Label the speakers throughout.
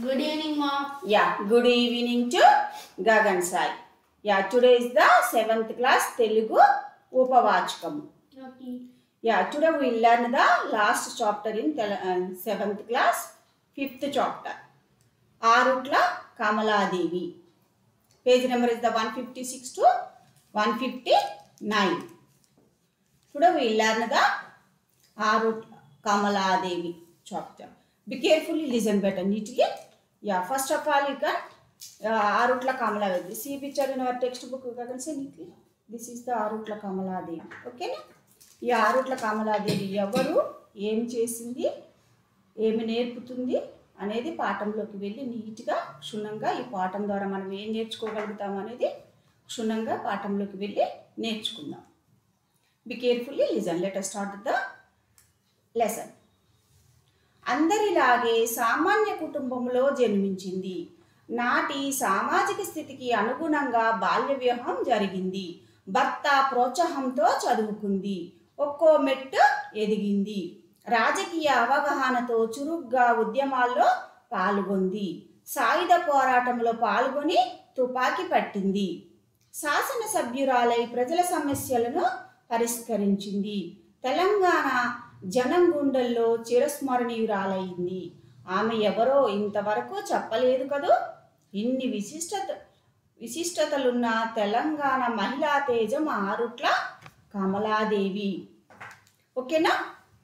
Speaker 1: Good evening, mom.
Speaker 2: Yeah, good evening to Gagan Sai. Yeah, today is the seventh class Telugu Upavachkam.
Speaker 1: Okay.
Speaker 2: Yeah, today we learn the last chapter in Tel- uh, seventh class, fifth chapter. Arutla Kamaladevi. Page number is the 156 to 159. Today we learn the Arutla Kamaladevi chapter. Be carefully listen better neatly. Yeah, first of all you can uh, Arutla Kamaladevi. See picture in our textbook you can say neatly. This is the Arutla Kamaladevi. Okay? na? ఈ ఆరుట్ల కమలాదేవి ఎవరు ఏం చేసింది ఏమి నేర్పుతుంది అనేది పాఠంలోకి వెళ్ళి నీట్గా క్షుణ్ణంగా ఈ పాఠం ద్వారా మనం ఏం నేర్చుకోగలుగుతాం అనేది క్షుణ్ణంగా పాఠంలోకి వెళ్ళి నేర్చుకుందాం be carefully listen let start the lesson అందరిలాగే సామాన్య కుటుంబంలో జన్మించింది నాటి సామాజిక స్థితికి అనుగుణంగా బాల్య వివాహం జరిగింది భర్త ప్రోత్సాహంతో చదువుకుంది ఒక్కో మెట్టు ఎదిగింది రాజకీయ అవగాహనతో చురుగ్గా ఉద్యమాల్లో పాల్గొంది సాయుధ పోరాటంలో పాల్గొని తుపాకీ పట్టింది శాసనసభ్యురాలై ప్రజల సమస్యలను పరిష్కరించింది తెలంగాణ జనం గుండెల్లో చిరస్మరణీయురాలైంది ఆమె ఎవరో ఇంతవరకు చెప్పలేదు కదూ ఇన్ని విశిష్టత విశిష్టతలున్న తెలంగాణ మహిళా తేజం ఆరుట్ల కమలాదేవి ఓకేనా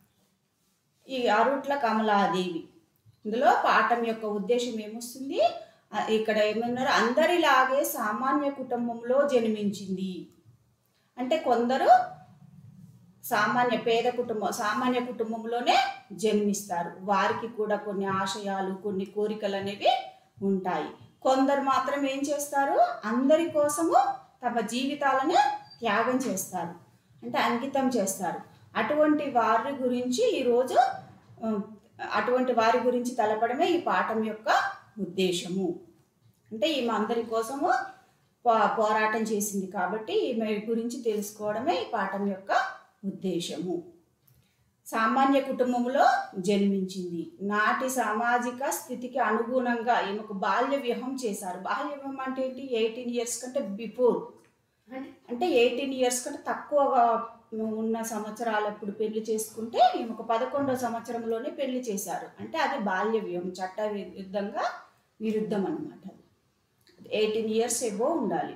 Speaker 2: ఈ ఆరుట్ల కమలాదేవి ఇందులో పాఠం యొక్క ఉద్దేశం ఏమొస్తుంది ఆ, ఇక్కడ ఏమన్నారు అందరిలాగే సామాన్య కుటుంబంలో జన్మించింది అంటే కొందరు సామాన్య పేద కుటుంబం సామాన్య కుటుంబంలోనే జన్మిస్తారు వారికి కూడా కొన్ని ఆశయాలు కొన్ని కోరికలు అనేవి ఉంటాయి కొందరు మాత్రం ఏం చేస్తారు అందరి కోసము తమ జీవితాలను త్యాగం చేస్తారు అంటే అంకితం చేస్తారు అటువంటి వారి గురించి ఈరోజు ఆ, అటువంటి వారి గురించి తెలపడమే ఈ పాఠం యొక్క ఉద్దేశము అంటే ఈమె అందరి కోసము పో- పోరాటం చేసింది కాబట్టి ఈమె గురించి తెలుసుకోవడమే ఈ పాఠం యొక్క ఉద్దేశము సామాన్య కుటుంబంలో జన్మించింది నాటి సామాజిక స్థితికి అనుగుణంగా ఈమెకు బాల్య వివాహం చేశారు బాల్య వివాహం అంటే ఏంటి ఎయిటీన్ ఇయర్స్ కంటే బిఫోర్
Speaker 1: అంటే
Speaker 2: అంటే ఎయిటీన్ ఇయర్స్ కంటే తక్కువగా ఉన్న సంవత్సరాలప్పుడు పెళ్లి చేసుకుంటే ఈమెకు పదకొండో సంవత్సరంలోనే పెళ్లి చేశారు అంటే అది బాల్య వివాహం చట్ట విరుద్ధంగా విరుద్ధం అనమాట ఎయిటీన్ ఇయర్స్ ఎబో ఉండాలి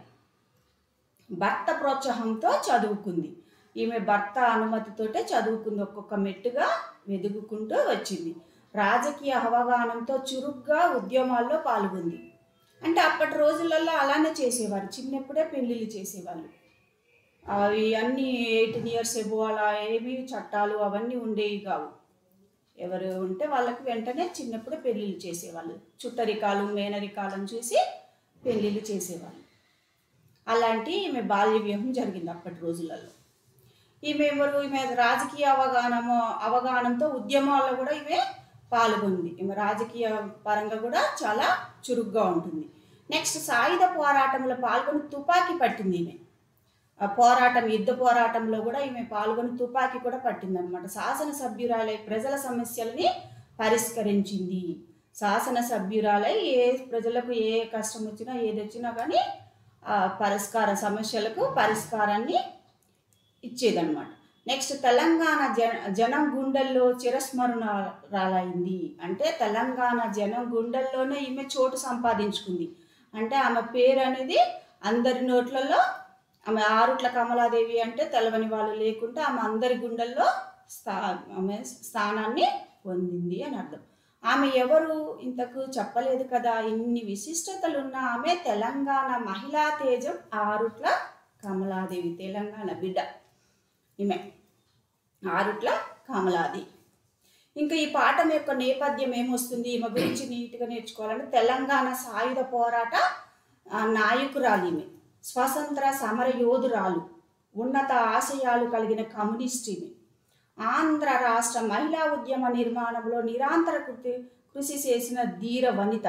Speaker 2: భర్త ప్రోత్సాహంతో చదువుకుంది ఈమె భర్త అనుమతితోటే చదువుకుంది ఒక్కొక్క మెట్టుగా వెదుగుకుంటూ వచ్చింది రాజకీయ అవగాహనంతో చురుగ్గా ఉద్యమాల్లో పాల్గొంది అంటే అప్పటి రోజులలో అలానే చేసేవారు చిన్నప్పుడే పెళ్ళిళ్ళు చేసేవాళ్ళు అవి అన్నీ ఎయిటీన్ ఇయర్స్ ఎబో అలా ఏమీ చట్టాలు అవన్నీ ఉండేవి కావు ఎవరు ఉంటే వాళ్ళకి వెంటనే చిన్నప్పుడే పెళ్ళిళ్ళు చేసేవాళ్ళు చుట్టరికాలు మేనరికాలను చూసి పెళ్ళిళ్ళు చేసేవాళ్ళు అలాంటి ఈమె బాల్య వివాహం జరిగింది అప్పటి రోజులలో ఈమె ఎవరు ఈమె రాజకీయ అవగాహనము అవగాహనంతో ఉద్యమాల్లో కూడా ఈమె పాల్గొంది ఈమె రాజకీయ పరంగా కూడా చాలా చురుగ్గా ఉంటుంది నెక్స్ట్ సాయుధ పోరాటంలో పాల్గొని తుపాకీ పట్టింది ఈమె ఆ పోరాటం యుద్ధ పోరాటంలో కూడా ఈమె పాల్గొని తుపాకీ కూడా పట్టింది అనమాట శాసనసభ్యురాలై ప్రజల సమస్యలని పరిష్కరించింది శాసనసభ్యురాలై ఏ ప్రజలకు ఏ కష్టం వచ్చినా ఏది వచ్చినా కానీ ఆ పరిష్కార సమస్యలకు పరిష్కారాన్ని ఇచ్చేదన్నమాట నెక్స్ట్ తెలంగాణ జన జనం గుండెల్లో చిరస్మరణరాలైంది అంటే తెలంగాణ జనం గుండెల్లోనే ఈమె చోటు సంపాదించుకుంది అంటే ఆమె పేరు అనేది అందరి నోట్లలో ఆమె ఆరుట్ల కమలాదేవి అంటే తెలవని వాళ్ళు లేకుండా ఆమె అందరి గుండెల్లో స్థా ఆమె స్థానాన్ని పొందింది అని అర్థం ఆమె ఎవరు ఇంతకు చెప్పలేదు కదా ఇన్ని విశిష్టతలున్న ఆమె తెలంగాణ మహిళా తేజం ఆరుట్ల కమలాదేవి తెలంగాణ బిడ్డ ఈమె ఆరుట్ల కమలాది ఇంకా ఈ పాఠం యొక్క నేపథ్యం ఏమొస్తుంది ఈమె గురించి నీట్గా నేర్చుకోవాలంటే తెలంగాణ సాయుధ పోరాట ఆ, నాయకురాలు ఈమె స్వతంత్ర సమర యోధురాలు ఉన్నత ఆశయాలు కలిగిన కమ్యూనిస్ట్ ఈమె ఆంధ్ర రాష్ట్ర మహిళా ఉద్యమ నిర్మాణంలో నిరంతర కృతి కృషి చేసిన ధీర వనిత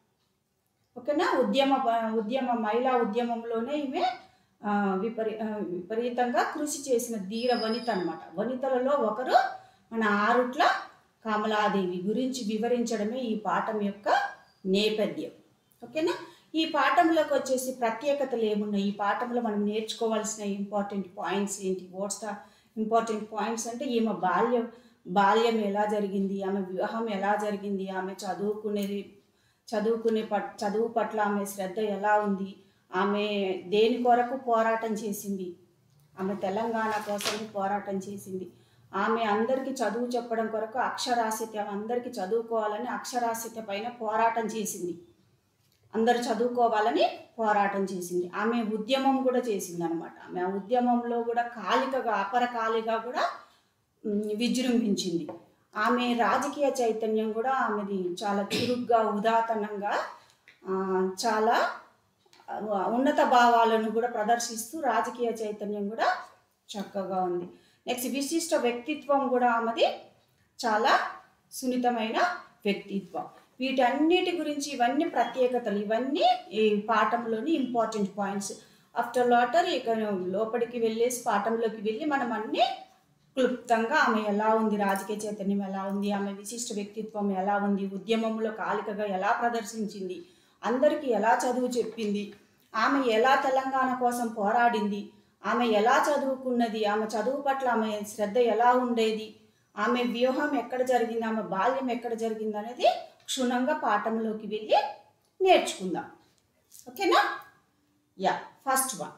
Speaker 2: ఓకేనా ఉద్యమ ఉద్యమ మహిళా ఉద్యమంలోనే ఈమె ఆ, విపరీ ఆ, విపరీతంగా కృషి చేసిన ధీర వనిత అనమాట వనితలలో ఒకరు మన ఆరుట్ల కమలాదేవి గురించి వివరించడమే ఈ పాఠం యొక్క నేపథ్యం ఓకేనా ఈ పాఠంలోకి వచ్చేసి ప్రత్యేకతలు ఏమున్నాయి ఈ పాఠంలో మనం నేర్చుకోవాల్సిన ఇంపార్టెంట్ పాయింట్స్ ఏంటి వాట్స్ ద ఇంపార్టెంట్ పాయింట్స్ అంటే ఈమె బాల్యం బాల్యం ఎలా జరిగింది ఆమె వివాహం ఎలా జరిగింది ఆమె చదువుకునేది చదువుకునే పట్ చదువు పట్ల ఆమె శ్రద్ధ ఎలా ఉంది ఆమె దేని కొరకు పోరాటం చేసింది ఆమె తెలంగాణ కోసం పోరాటం చేసింది ఆమె అందరికీ చదువు చెప్పడం కొరకు అక్షరాస్యత అందరికీ చదువుకోవాలని అక్షరాస్యత పైన పోరాటం చేసింది అందరు చదువుకోవాలని పోరాటం చేసింది ఆమె ఉద్యమం కూడా చేసింది అనమాట ఆమె ఆ ఉద్యమంలో కూడా కాలికగా అపరకాలిగా కూడా ఉమ్, విజృంభించింది ఆమె రాజకీయ చైతన్యం కూడా ఆమెది చాలా చురుగ్గా ఉదాతనంగా ఆ, చాలా ఆ, ఉన్నత భావాలను కూడా ప్రదర్శిస్తూ రాజకీయ చైతన్యం కూడా చక్కగా ఉంది నెక్స్ట్ విశిష్ట వ్యక్తిత్వం కూడా ఆమెది చాలా సున్నితమైన వ్యక్తిత్వం వీటన్నిటి గురించి ఇవన్నీ ప్రత్యేకతలు ఇవన్నీ ఈ పాఠంలోని ఇంపార్టెంట్ పాయింట్స్ ఆఫ్టర్ లాటర్ ఇక లోపలికి వెళ్ళేసి పాఠంలోకి వెళ్ళి మనం అన్నీ క్లుప్తంగా ఆమె ఎలా ఉంది రాజకీయ చైతన్యం ఎలా ఉంది ఆమె విశిష్ట వ్యక్తిత్వం ఎలా ఉంది ఉద్యమంలో కాలికగా ఎలా ప్రదర్శించింది అందరికీ ఎలా చదువు చెప్పింది ఆమె ఎలా తెలంగాణ కోసం పోరాడింది ఆమె ఎలా చదువుకున్నది ఆమె చదువు పట్ల ఆమె శ్రద్ధ ఎలా ఉండేది ఆమె వ్యూహం ఎక్కడ జరిగింది ఆమె బాల్యం ఎక్కడ జరిగింది అనేది క్షుణ్ణంగా పాఠంలోకి వెళ్ళి నేర్చుకుందాం ఓకేనా యా ఫస్ట్ వన్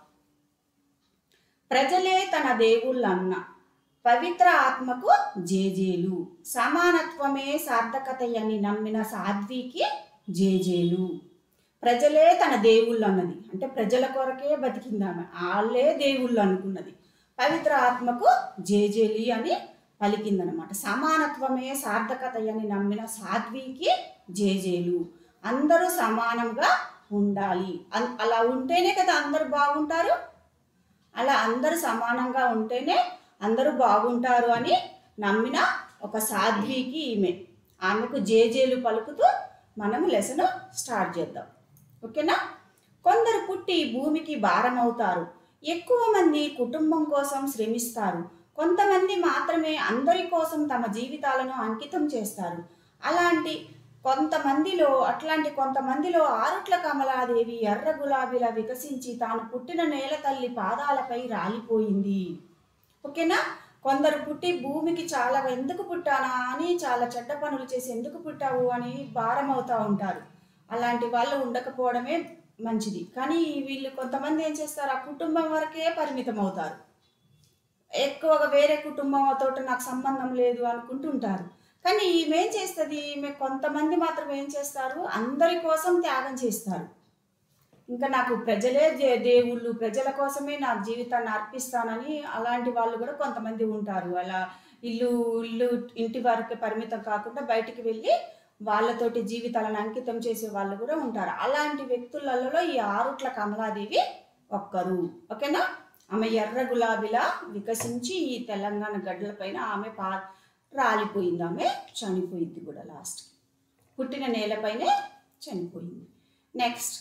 Speaker 2: ప్రజలే తన దేవుళ్ళన్న పవిత్ర ఆత్మకు జేజేలు సమానత్వమే సార్థకతయని నమ్మిన సాధ్వికి జేజేలు ప్రజలే తన దేవుళ్ళు అన్నది అంటే ప్రజల కొరకే బతికింది ఆమె వాళ్ళే దేవుళ్ళు అనుకున్నది పవిత్ర ఆత్మకు జేజేలి అని పలికిందనమాట సమానత్వమే సార్థకతయని నమ్మిన సాధ్వికి జేజేలు అందరూ సమానంగా ఉండాలి అన్- అలా ఉంటేనే కదా అందరూ బాగుంటారు అలా అందరూ సమానంగా ఉంటేనే అందరూ బాగుంటారు అని నమ్మిన ఒక సాధ్వికి ఈమె ఆమెకు జేజేలు పలుకుతూ మనము లెసన్ స్టార్ట్ చేద్దాం ఓకేనా కొందరు పుట్టి భూమికి భారం అవుతారు ఎక్కువ మంది కుటుంబం కోసం శ్రమిస్తారు కొంతమంది మాత్రమే అందరి కోసం తమ జీవితాలను అంకితం చేస్తారు అలాంటి కొంతమందిలో అట్లాంటి కొంతమందిలో ఆరుట్ల కమలాదేవి ఎర్ర గులాబీలా వికసించి తాను పుట్టిన నేల తల్లి పాదాలపై రాలిపోయింది ఓకేనా కొందరు పుట్టి భూమికి చాలా ఎందుకు పుట్టానా అని చాలా చెడ్డ పనులు చేసి ఎందుకు పుట్టావు అని భారం అవుతూ ఉంటారు అలాంటి వాళ్ళు ఉండకపోవడమే మంచిది కానీ వీళ్ళు కొంతమంది ఏం చేస్తారు ఆ కుటుంబం వరకే పరిమితం అవుతారు ఎక్కువగా వేరే కుటుంబంతో నాకు సంబంధం లేదు అనుకుంటుంటారు కానీ ఈమె ఏం చేస్తుంది ఈమె కొంతమంది మాత్రం ఏం చేస్తారు అందరి కోసం త్యాగం చేస్తారు ఇంకా నాకు ప్రజలే దే- దేవుళ్ళు ప్రజల కోసమే నా జీవితాన్ని అర్పిస్తానని అలాంటి వాళ్ళు కూడా కొంతమంది ఉంటారు అలా ఇల్లు ఇల్లు ఇంటి వరకు పరిమితం కాకుండా బయటికి వెళ్ళి వాళ్ళతోటి జీవితాలను అంకితం చేసే వాళ్ళు కూడా ఉంటారు అలాంటి వ్యక్తులలో ఈ ఆరుట్ల కమలాదేవి ఒక్కరు ఓకేనా ఆమె ఎర్ర గులాబీలా వికసించి ఈ తెలంగాణ గడ్డల పైన ఆమె పా రాలిపోయింది ఆమె చనిపోయింది కూడా లాస్ట్కి పుట్టిన నేలపైనే చనిపోయింది నెక్స్ట్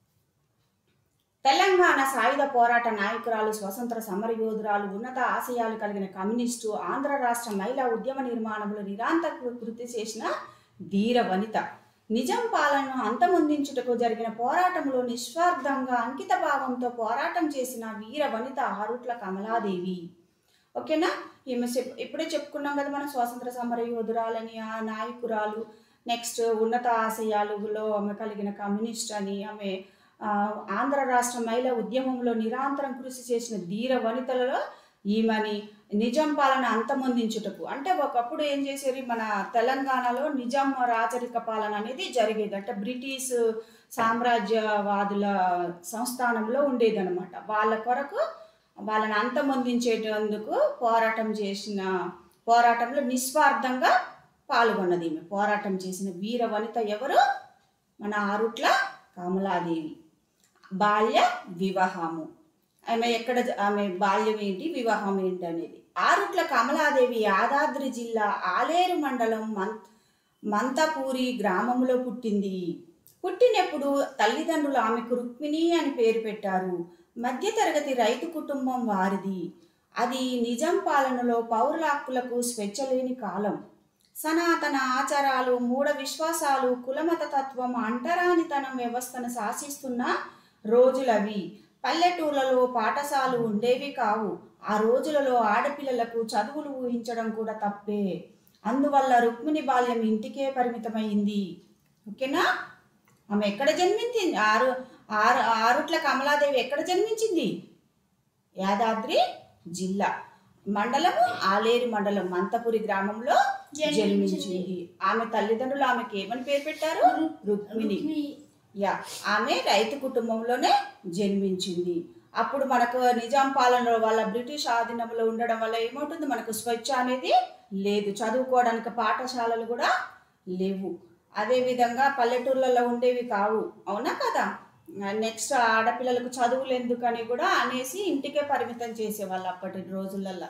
Speaker 2: తెలంగాణ సాయుధ పోరాట నాయకురాలు స్వతంత్ర సమరయోధురాలు ఉన్నత ఆశయాలు కలిగిన కమ్యూనిస్టు ఆంధ్ర రాష్ట్ర మహిళా ఉద్యమ నిర్మాణంలో నిరాంతర కృతి చేసిన ధీర వనిత నిజం పాలనను అంతమొందించుటకు జరిగిన పోరాటంలో నిస్వార్థంగా అంకిత భావంతో పోరాటం చేసిన వీర వనిత ఆరుట్ల కమలాదేవి ఓకేనా ఈమె చెప్- ఇప్పుడే చెప్పుకున్నాం కదా మనం స్వాతంత్ర సమర యోధురాలని ఆ నాయకురాలు నెక్స్ట్ ఉన్నత ఆశయాలులో ఆమె కలిగిన కమ్యూనిస్ట్ అని ఆమె ఆ, ఆంధ్ర రాష్ట్ర మహిళా ఉద్యమంలో నిరంతరం కృషి చేసిన ధీర వనితలలో ఈమెని నిజాం పాలన అంతమొందించుటకు అంటే ఒకప్పుడు ఏం చేసేది మన తెలంగాణలో నిజాం రాచరిక పాలన అనేది జరిగేది అంటే బ్రిటిష్ సామ్రాజ్యవాదుల సంస్థానంలో ఉండేదన్నమాట వాళ్ళ కొరకు వాళ్ళని అంతమొందించేటందుకు పోరాటం చేసిన పోరాటంలో నిస్వార్థంగా పాల్గొన్నది ఈమె పోరాటం చేసిన వీర వనిత ఎవరు మన ఆరుట్ల కమలాదేవి బాల్య వివాహము ఆమె ఎక్కడ జ- ఆమె బాల్యం ఏంటి వివాహం ఏంటి అనేది ఆరుట్ల కమలాదేవి యాదాద్రి జిల్లా ఆలేరు మండలం మం మంతపూరి గ్రామంలో పుట్టింది పుట్టినప్పుడు తల్లిదండ్రులు ఆమెకు రుక్మిణి అని పేరు పెట్టారు మధ్యతరగతి రైతు కుటుంబం వారిది అది నిజాం పాలనలో పౌరుల హక్కులకు స్వేచ్ఛ లేని కాలం సనాతన ఆచారాలు మూఢ విశ్వాసాలు కులమత తత్వం అంటరానితనం వ్యవస్థను శాసిస్తున్న రోజులవి పల్లెటూళ్ళలో పాఠశాలలు ఉండేవి కావు ఆ రోజులలో ఆడపిల్లలకు చదువులు ఊహించడం కూడా తప్పే అందువల్ల రుక్మిణి బాల్యం ఇంటికే పరిమితమైంది ఓకేనా ఆమె ఎక్కడ జన్మించింది ఆరు ఆరు ఆరుట్ల కమలాదేవి ఎక్కడ జన్మించింది యాదాద్రి జిల్లా మండలము ఆలేరు మండలం మంతపురి గ్రామంలో జన్మించింది ఆమె తల్లిదండ్రులు ఆమెకి ఏమని పేరు పెట్టారు రుక్మిణి యా ఆమె రైతు కుటుంబంలోనే జన్మించింది అప్పుడు మనకు నిజాం పాలనలో వాళ్ళ బ్రిటిష్ ఆధీనంలో ఉండడం వల్ల ఏమవుతుంది మనకు స్వచ్ఛ అనేది లేదు చదువుకోవడానికి పాఠశాలలు కూడా లేవు అదేవిధంగా పల్లెటూర్లలో ఉండేవి కావు అవునా కదా నెక్స్ట్ ఆడపిల్లలకు చదువులు ఎందుకని కూడా అనేసి ఇంటికే పరిమితం చేసేవాళ్ళు అప్పటి రోజులలో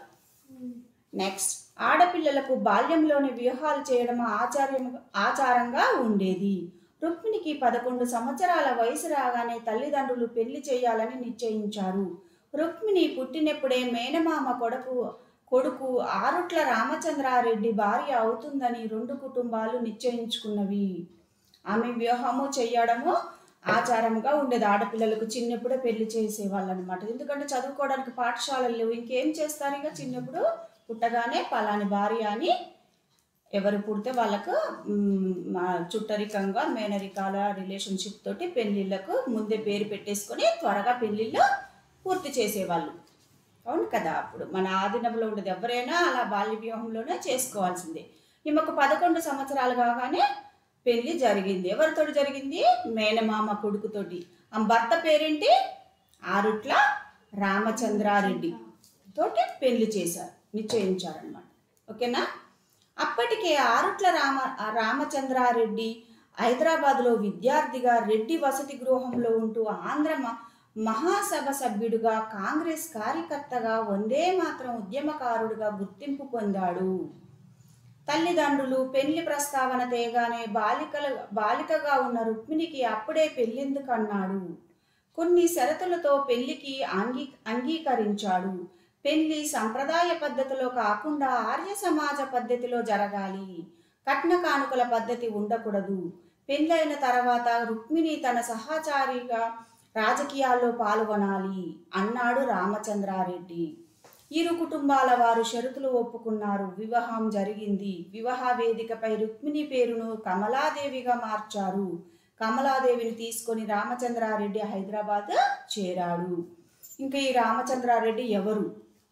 Speaker 2: నెక్స్ట్ ఆడపిల్లలకు బాల్యంలోని వివాహాలు చేయడం ఆచార్యం ఆచారంగా ఉండేది రుక్మిణికి పదకొండు సంవత్సరాల వయసు రాగానే తల్లిదండ్రులు పెళ్లి చేయాలని నిశ్చయించారు రుక్మిణి పుట్టినప్పుడే మేనమామ కొడుకు కొడుకు ఆరుట్ల రామచంద్రారెడ్డి భార్య అవుతుందని రెండు కుటుంబాలు నిశ్చయించుకున్నవి ఆమె వివాహము చేయడము ఆచారంగా ఉండేది ఆడపిల్లలకు చిన్నప్పుడే పెళ్లి చేసేవాళ్ళు అనమాట ఎందుకంటే చదువుకోవడానికి పాఠశాలలు లేవు ఇంకేం చేస్తారు ఇక చిన్నప్పుడు పుట్టగానే పలాని భార్య అని ఎవరు పుడితే వాళ్ళకు మ్, మా చుట్టరికంగా మేనరికాల రిలేషన్షిప్ తోటి పెళ్ళిళ్ళకు ముందే పేరు పెట్టేసుకొని త్వరగా పెళ్ళిళ్ళు పూర్తి చేసేవాళ్ళు అవును కదా అప్పుడు మన ఆధీనంలో ఉండేది ఎవరైనా అలా బాల్య వివాహంలోనే చేసుకోవాల్సిందే ఈమెకు పదకొండు సంవత్సరాలు కాగానే పెళ్లి జరిగింది ఎవరితోటి జరిగింది మేనమామ కొడుకుతోటి ఆ భర్త పేరేంటి ఆరుట్ల రామచంద్రారెడ్డి తోటి పెళ్లి చేశారు నిశ్చయించారనమాట ఓకేనా అప్పటికే ఆరుట్ల రామ రామచంద్రారెడ్డి హైదరాబాద్లో విద్యార్థిగా రెడ్డి వసతి గృహంలో ఉంటూ ఆంధ్ర మ- మహాసభ సభ్యుడిగా కాంగ్రెస్ కార్యకర్తగా వందే మాత్రం ఉద్యమకారుడిగా గుర్తింపు పొందాడు తల్లిదండ్రులు పెళ్లి ప్రస్తావన తేగానే బాలికల బాలికగా ఉన్న రుక్మిణికి అప్పుడే పెళ్ళెందుకు అన్నాడు కొన్ని షరతులతో పెళ్లికి అంగీ అంగీకరించాడు పెళ్లి సంప్రదాయ పద్ధతిలో కాకుండా ఆర్య సమాజ పద్ధతిలో జరగాలి కట్న కానుకల పద్ధతి ఉండకూడదు పెళ్ళైన తర్వాత రుక్మిణి తన సహచారిగా రాజకీయాల్లో పాల్గొనాలి అన్నాడు రామచంద్రారెడ్డి ఇరు కుటుంబాల వారు షరతులు ఒప్పుకున్నారు వివాహం జరిగింది వివాహ వేదికపై రుక్మిణి పేరును కమలాదేవిగా మార్చారు కమలాదేవిని తీసుకొని రామచంద్రారెడ్డి హైదరాబాద్ చేరాడు ఇంకా ఈ రామచంద్రారెడ్డి ఎవరు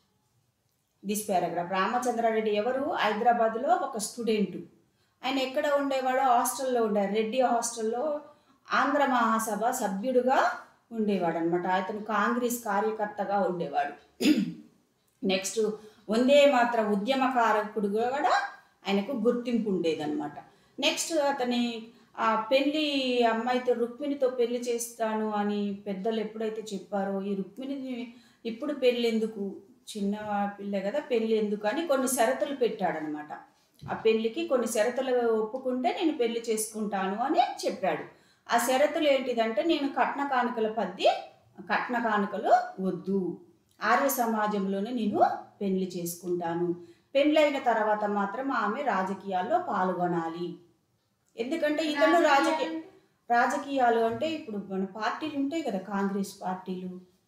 Speaker 2: దిస్ పారాగ్రాఫ్ రామచంద్రారెడ్డి ఎవరు హైదరాబాద్లో ఒక స్టూడెంట్ ఆయన ఎక్కడ ఉండేవాడు హాస్టల్లో ఉండే రెడ్డి హాస్టల్లో ఆంధ్ర మహాసభ సభ్యుడుగా ఉండేవాడు అనమాట అతను కాంగ్రెస్ కార్యకర్తగా ఉండేవాడు నెక్స్ట్ వందే మాత్రం ఉద్యమకారకుడుగా కూడా ఆయనకు గుర్తింపు ఉండేదన్నమాట నెక్స్ట్ అతని ఆ పెళ్ళి అమ్మాయితో రుక్మిణితో పెళ్లి చేస్తాను అని పెద్దలు ఎప్పుడైతే చెప్పారో ఈ రుక్మిణిని ఇప్పుడు పెళ్ళి ఎందుకు చిన్న పిల్ల కదా పెళ్ళి ఎందుకు అని కొన్ని షరతులు పెట్టాడనమాట ఆ పెళ్ళికి కొన్ని షరతులు ఒప్పుకుంటే నేను పెళ్లి చేసుకుంటాను అని చెప్పాడు ఆ షరతులు ఏంటిదంటే నేను కట్న కానుకల పద్ది కట్న కానుకలు వద్దు ఆర్య సమాజంలోనే నేను పెళ్లి చేసుకుంటాను పెళ్ళైన తర్వాత మాత్రం ఆమె రాజకీయాల్లో పాల్గొనాలి ఎందుకంటే ఇతను రాజకీయ రాజకీయాలు అంటే ఇప్పుడు మన పార్టీలు ఉంటాయి కదా కాంగ్రెస్ పార్టీలు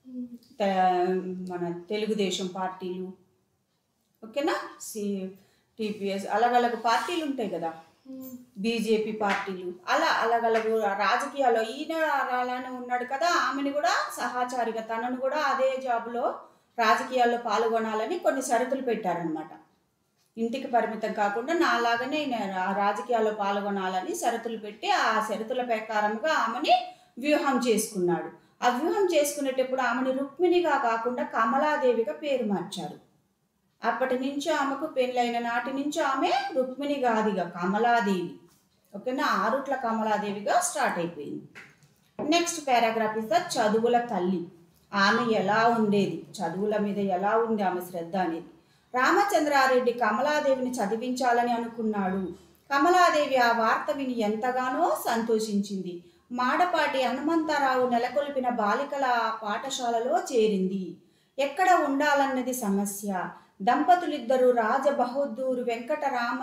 Speaker 2: త- మన తెలుగుదేశం పార్టీలు ఓకేనా సి టీపీఎస్ అలగలగ పార్టీలు ఉంటాయి కదా బీజేపీ పార్టీలు అలా అలగలగు రాజకీయాల్లో ఈయన అలానే ఉన్నాడు కదా ఆమెను కూడా సహచారిగా తనను కూడా అదే జాబ్లో రాజకీయాల్లో పాల్గొనాలని కొన్ని షరతులు పెట్టారనమాట ఇంటికి పరిమితం కాకుండా నాలాగానే నేను ఆ రాజకీయాల్లో పాల్గొనాలని షరతులు పెట్టి ఆ షరతుల ప్రకారంగా ఆమెని వ్యూహం చేసుకున్నాడు ఆ వ్యూహం చేసుకునేటప్పుడు ఆమెని రుక్మిణిగా కాకుండా కమలాదేవిగా పేరు మార్చారు అప్పటి నుంచి ఆమెకు పెళ్ళైన నాటి నుంచి ఆమె రుక్మిణి గాదిగా కమలాదేవి ఓకేనా ఆరుట్ల కమలాదేవిగా స్టార్ట్ అయిపోయింది నెక్స్ట్ పారాగ్రాఫ్ ఇస్ ద చదువుల తల్లి ఆమె ఎలా ఉండేది చదువుల మీద ఎలా ఉంది ఆమె శ్రద్ధ అనేది రామచంద్రారెడ్డి కమలాదేవిని చదివించాలని అనుకున్నాడు కమలాదేవి ఆ వార్త విని ఎంతగానో సంతోషించింది మాడపాటి హనుమంతరావు నెలకొల్పిన బాలికల పాఠశాలలో చేరింది ఎక్కడ ఉండాలన్నది సమస్య దంపతులిద్దరూ రాజబహదూరు వెంకటరామ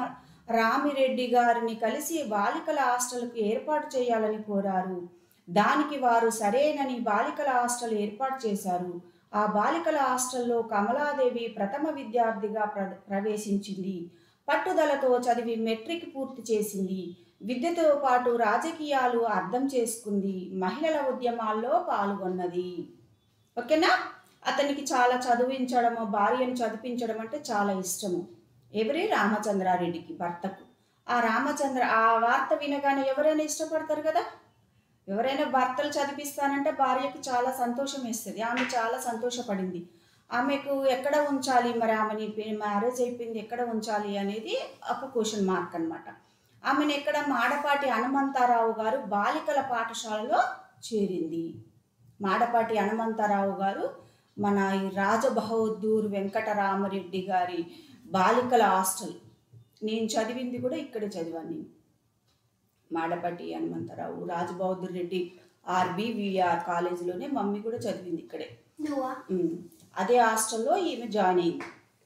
Speaker 2: రామిరెడ్డి గారిని కలిసి బాలికల హాస్టల్కు ఏర్పాటు చేయాలని కోరారు దానికి వారు సరేనని బాలికల హాస్టల్ ఏర్పాటు చేశారు ఆ బాలికల హాస్టల్లో కమలాదేవి ప్రథమ విద్యార్థిగా ప్ర ప్రవేశించింది పట్టుదలతో చదివి మెట్రిక్ పూర్తి చేసింది విద్యతో పాటు రాజకీయాలు అర్థం చేసుకుంది మహిళల ఉద్యమాల్లో పాల్గొన్నది ఓకేనా అతనికి చాలా చదివించడము భార్యను చదివించడం అంటే చాలా ఇష్టము ఎవరి రామచంద్రారెడ్డికి భర్తకు ఆ రామచంద్ర ఆ వార్త వినగానే ఎవరైనా ఇష్టపడతారు కదా ఎవరైనా భర్తలు చదివిస్తానంటే భార్యకి చాలా సంతోషం వేస్తుంది ఆమె చాలా సంతోషపడింది ఆమెకు ఎక్కడ ఉంచాలి మరి ఆమెని మ్యారేజ్ అయిపోయింది ఎక్కడ ఉంచాలి అనేది ఒక క్వశ్చన్ మార్క్ అన్నమాట ఆమెను ఎక్కడ మాడపాటి హనుమంతారావు గారు బాలికల పాఠశాలలో చేరింది మాడపాటి హనుమంతారావు గారు మన ఈ రాజబహదూర్ వెంకటరామరెడ్డి గారి బాలికల హాస్టల్ నేను చదివింది కూడా ఇక్కడే చదివాను నేను మాడపాటి హనుమంతరావు రాజబహదూర్ రెడ్డి ఆర్బీవీఆర్ కాలేజీలోనే మమ్మీ కూడా చదివింది ఇక్కడే
Speaker 1: నువ్వా
Speaker 2: ఉమ్. అదే హాస్టల్లో ఈమె జాయిన్ అయింది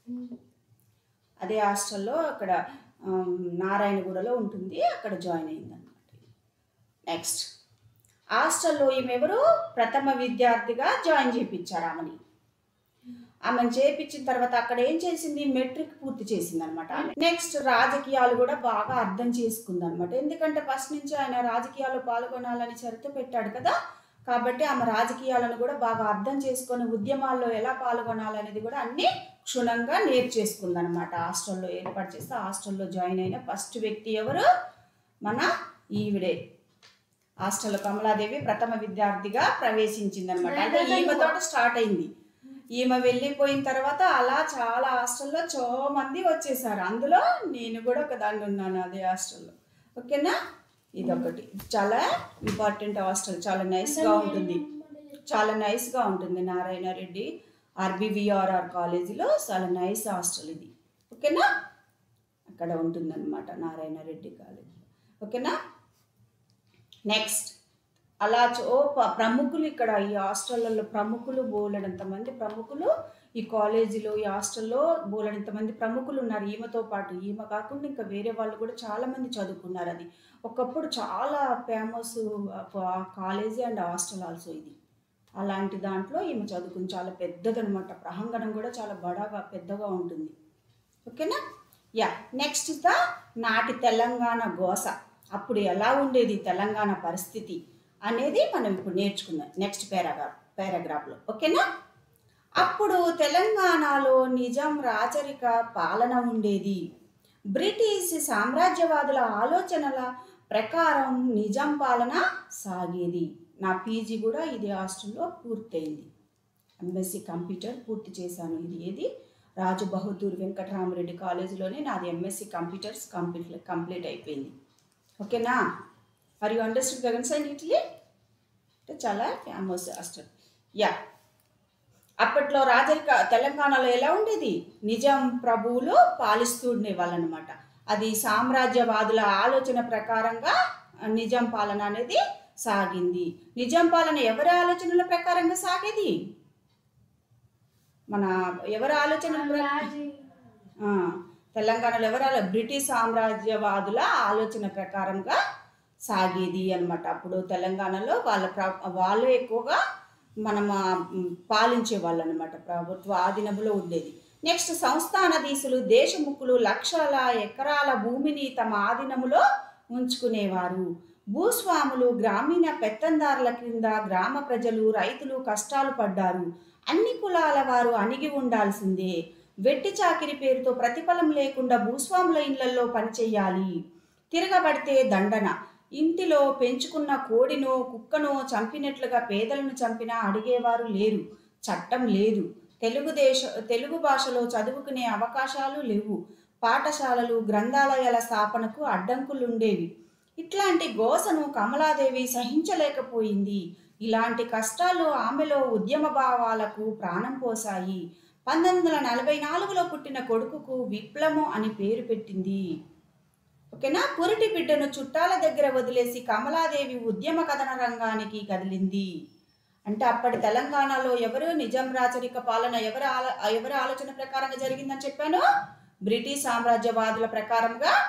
Speaker 2: అదే హాస్టల్లో అక్కడ ఆమ్, నారాయణగూడలో ఉంటుంది అక్కడ జాయిన్ అయింది అనమాట నెక్స్ట్ హాస్టల్లో ఈమె ఎవరు ప్రథమ విద్యార్థిగా జాయిన్ చేయించారు ఆమెని ఆమెను చేయించిన తర్వాత అక్కడ ఏం చేసింది మెట్రిక్ పూర్తి చేసింది అనమాట నెక్స్ట్ రాజకీయాలు కూడా బాగా అర్థం చేసుకుంది అనమాట ఎందుకంటే ఫస్ట్ నుంచి ఆయన రాజకీయాల్లో పాల్గొనాలని చరిత్ర పెట్టాడు కదా కాబట్టి ఆమె రాజకీయాలను కూడా బాగా అర్థం చేసుకొని ఉద్యమాల్లో ఎలా పాల్గొనాలనేది కూడా అన్ని క్షుణ్ణంగా నేర్చేసుకుంది అనమాట హాస్టల్లో ఏర్పాటు చేస్తే హాస్టల్లో జాయిన్ అయిన ఫస్ట్ వ్యక్తి ఎవరు మన ఈవిడే హాస్టల్లో కమలాదేవి ప్రథమ విద్యార్థిగా ప్రవేశించింది అనమాట అంటే ఈమెతో స్టార్ట్ అయింది ఈమె వెళ్ళిపోయిన తర్వాత అలా చాలా హాస్టల్లో చాలా మంది వచ్చేసారు అందులో నేను కూడా ఒక దాన్ని ఉన్నాను అదే హాస్టల్లో ఓకేనా ఇదొకటి చాలా ఇంపార్టెంట్ హాస్టల్ చాలా నైస్గా ఉంటుంది చాలా నైస్గా ఉంటుంది నారాయణ రెడ్డి ఆర్బీవీఆర్ఆర్ కాలేజీలో చాలా నైస్ హాస్టల్ ఇది ఓకేనా అక్కడ ఉంటుందన్నమాట నారాయణ రెడ్డి కాలేజీ ఓకేనా నెక్స్ట్ అలా చో ప- ప్రముఖులు ఇక్కడ ఈ హాస్టళ్ళల్లో ప్రముఖులు బోలెడంత మంది ప్రముఖులు ఈ కాలేజీలో ఈ హాస్టల్లో బోలెడంత మంది ప్రముఖులు ఉన్నారు ఈమెతో పాటు ఈమె కాకుండా ఇంకా వేరే వాళ్ళు కూడా చాలా మంది చదువుకున్నారు అది ఒకప్పుడు చాలా famous college and hostel also ఇది అలాంటి దాంట్లో ఈమె చదువుకుని చాలా పెద్దదనమాట ప్రాంగణం కూడా చాలా బడాగా పెద్దగా ఉంటుంది ఓకేనా యా నెక్స్ట్ ద నాటి తెలంగాణ గోస అప్పుడు ఎలా ఉండేది తెలంగాణ పరిస్థితి అనేది మనం ఇప్పుడు నేర్చుకుందాం నెక్స్ట్ పారాగ్రాఫ్ పారాగ్రాఫ్లో ఓకేనా అప్పుడు తెలంగాణలో నిజాం రాచరిక పాలన ఉండేది బ్రిటిష్ సామ్రాజ్యవాదుల ఆలోచనల ప్రకారం నిజాం పాలన సాగేది నా పీజీ కూడా ఇది హాస్టల్లో పూర్తయింది ఎంఎస్సి కంప్యూటర్ పూర్తి చేశాను ఇది ఏది రాజు బహదూర్ వెంకటరామరెడ్డి కాలేజీలోనే నాది ఎంఎస్సి కంప్యూటర్స్ కంప్లీట్ కంప్లీట్ అయిపోయింది ఓకేనా ఆర్ యూ అండర్స్టూడ్ గగన్ సైన్ ఇట్లీ అంటే చాలా ఫేమస్ హాస్టల్ యా అప్పట్లో రాజరిక తెలంగాణలో ఎలా ఉండేది నిజాం ప్రభువులు పాలిస్తూ ఉండేవాళ్ళనమాట అది సామ్రాజ్యవాదుల ఆలోచన ప్రకారంగా నిజాం పాలన అనేది సాగింది నిజాం పాలన ఎవరి ఆలోచనల ప్రకారంగా సాగేది మన ఎవరి ఆలోచన ఆ, తెలంగాణలో ఎవరు ఆలో- బ్రిటిష్ సామ్రాజ్యవాదుల ఆలోచన ప్రకారంగా సాగేది అన్నమాట అప్పుడు తెలంగాణలో వాళ్ళ ప్ర వాళ్ళు ఎక్కువగా మనం ఆ, మ్, పాలించే వాళ్ళు అనమాట ప్రభుత్వ ఆధీనంలో ఉండేది నెక్స్ట్ సంస్థానాధీశులు దేశముఖులు లక్షల ఎకరాల భూమిని తమ ఆధీనములో ఉంచుకునేవారు భూస్వాములు గ్రామీణ పెత్తందారుల క్రింద గ్రామ ప్రజలు రైతులు కష్టాలు పడ్డారు అన్ని కులాల వారు అణిగి ఉండాల్సిందే వెట్టి చాకిరి పేరుతో ప్రతిఫలం లేకుండా భూస్వాముల ఇళ్లలో పనిచేయాలి తిరగబడితే దండన ఇంటిలో పెంచుకున్న కోడినో కుక్కనో చంపినట్లుగా పేదలను చంపినా అడిగేవారు లేరు చట్టం లేదు తెలుగు దేశ తెలుగు భాషలో చదువుకునే అవకాశాలు లేవు పాఠశాలలు గ్రంథాలయాల స్థాపనకు అడ్డంకులుండేవి ఇట్లాంటి గోసను కమలాదేవి సహించలేకపోయింది ఇలాంటి కష్టాలు ఆమెలో ఉద్యమ భావాలకు ప్రాణం పోసాయి పంతొమ్మిది వందల నలభై నాలుగులో పుట్టిన కొడుకుకు విప్లవం అని పేరు పెట్టింది ఓకేనా పురిటి బిడ్డను చుట్టాల దగ్గర వదిలేసి కమలాదేవి ఉద్యమ కథన రంగానికి కదిలింది అంటే అప్పటి తెలంగాణలో ఎవరు నిజాం రాచరిక పాలన ఎవరి ఆలో ఎవరి ఆలోచన ప్రకారంగా జరిగిందని చెప్పాను బ్రిటిష్ సామ్రాజ్యవాదుల ప్రకారంగా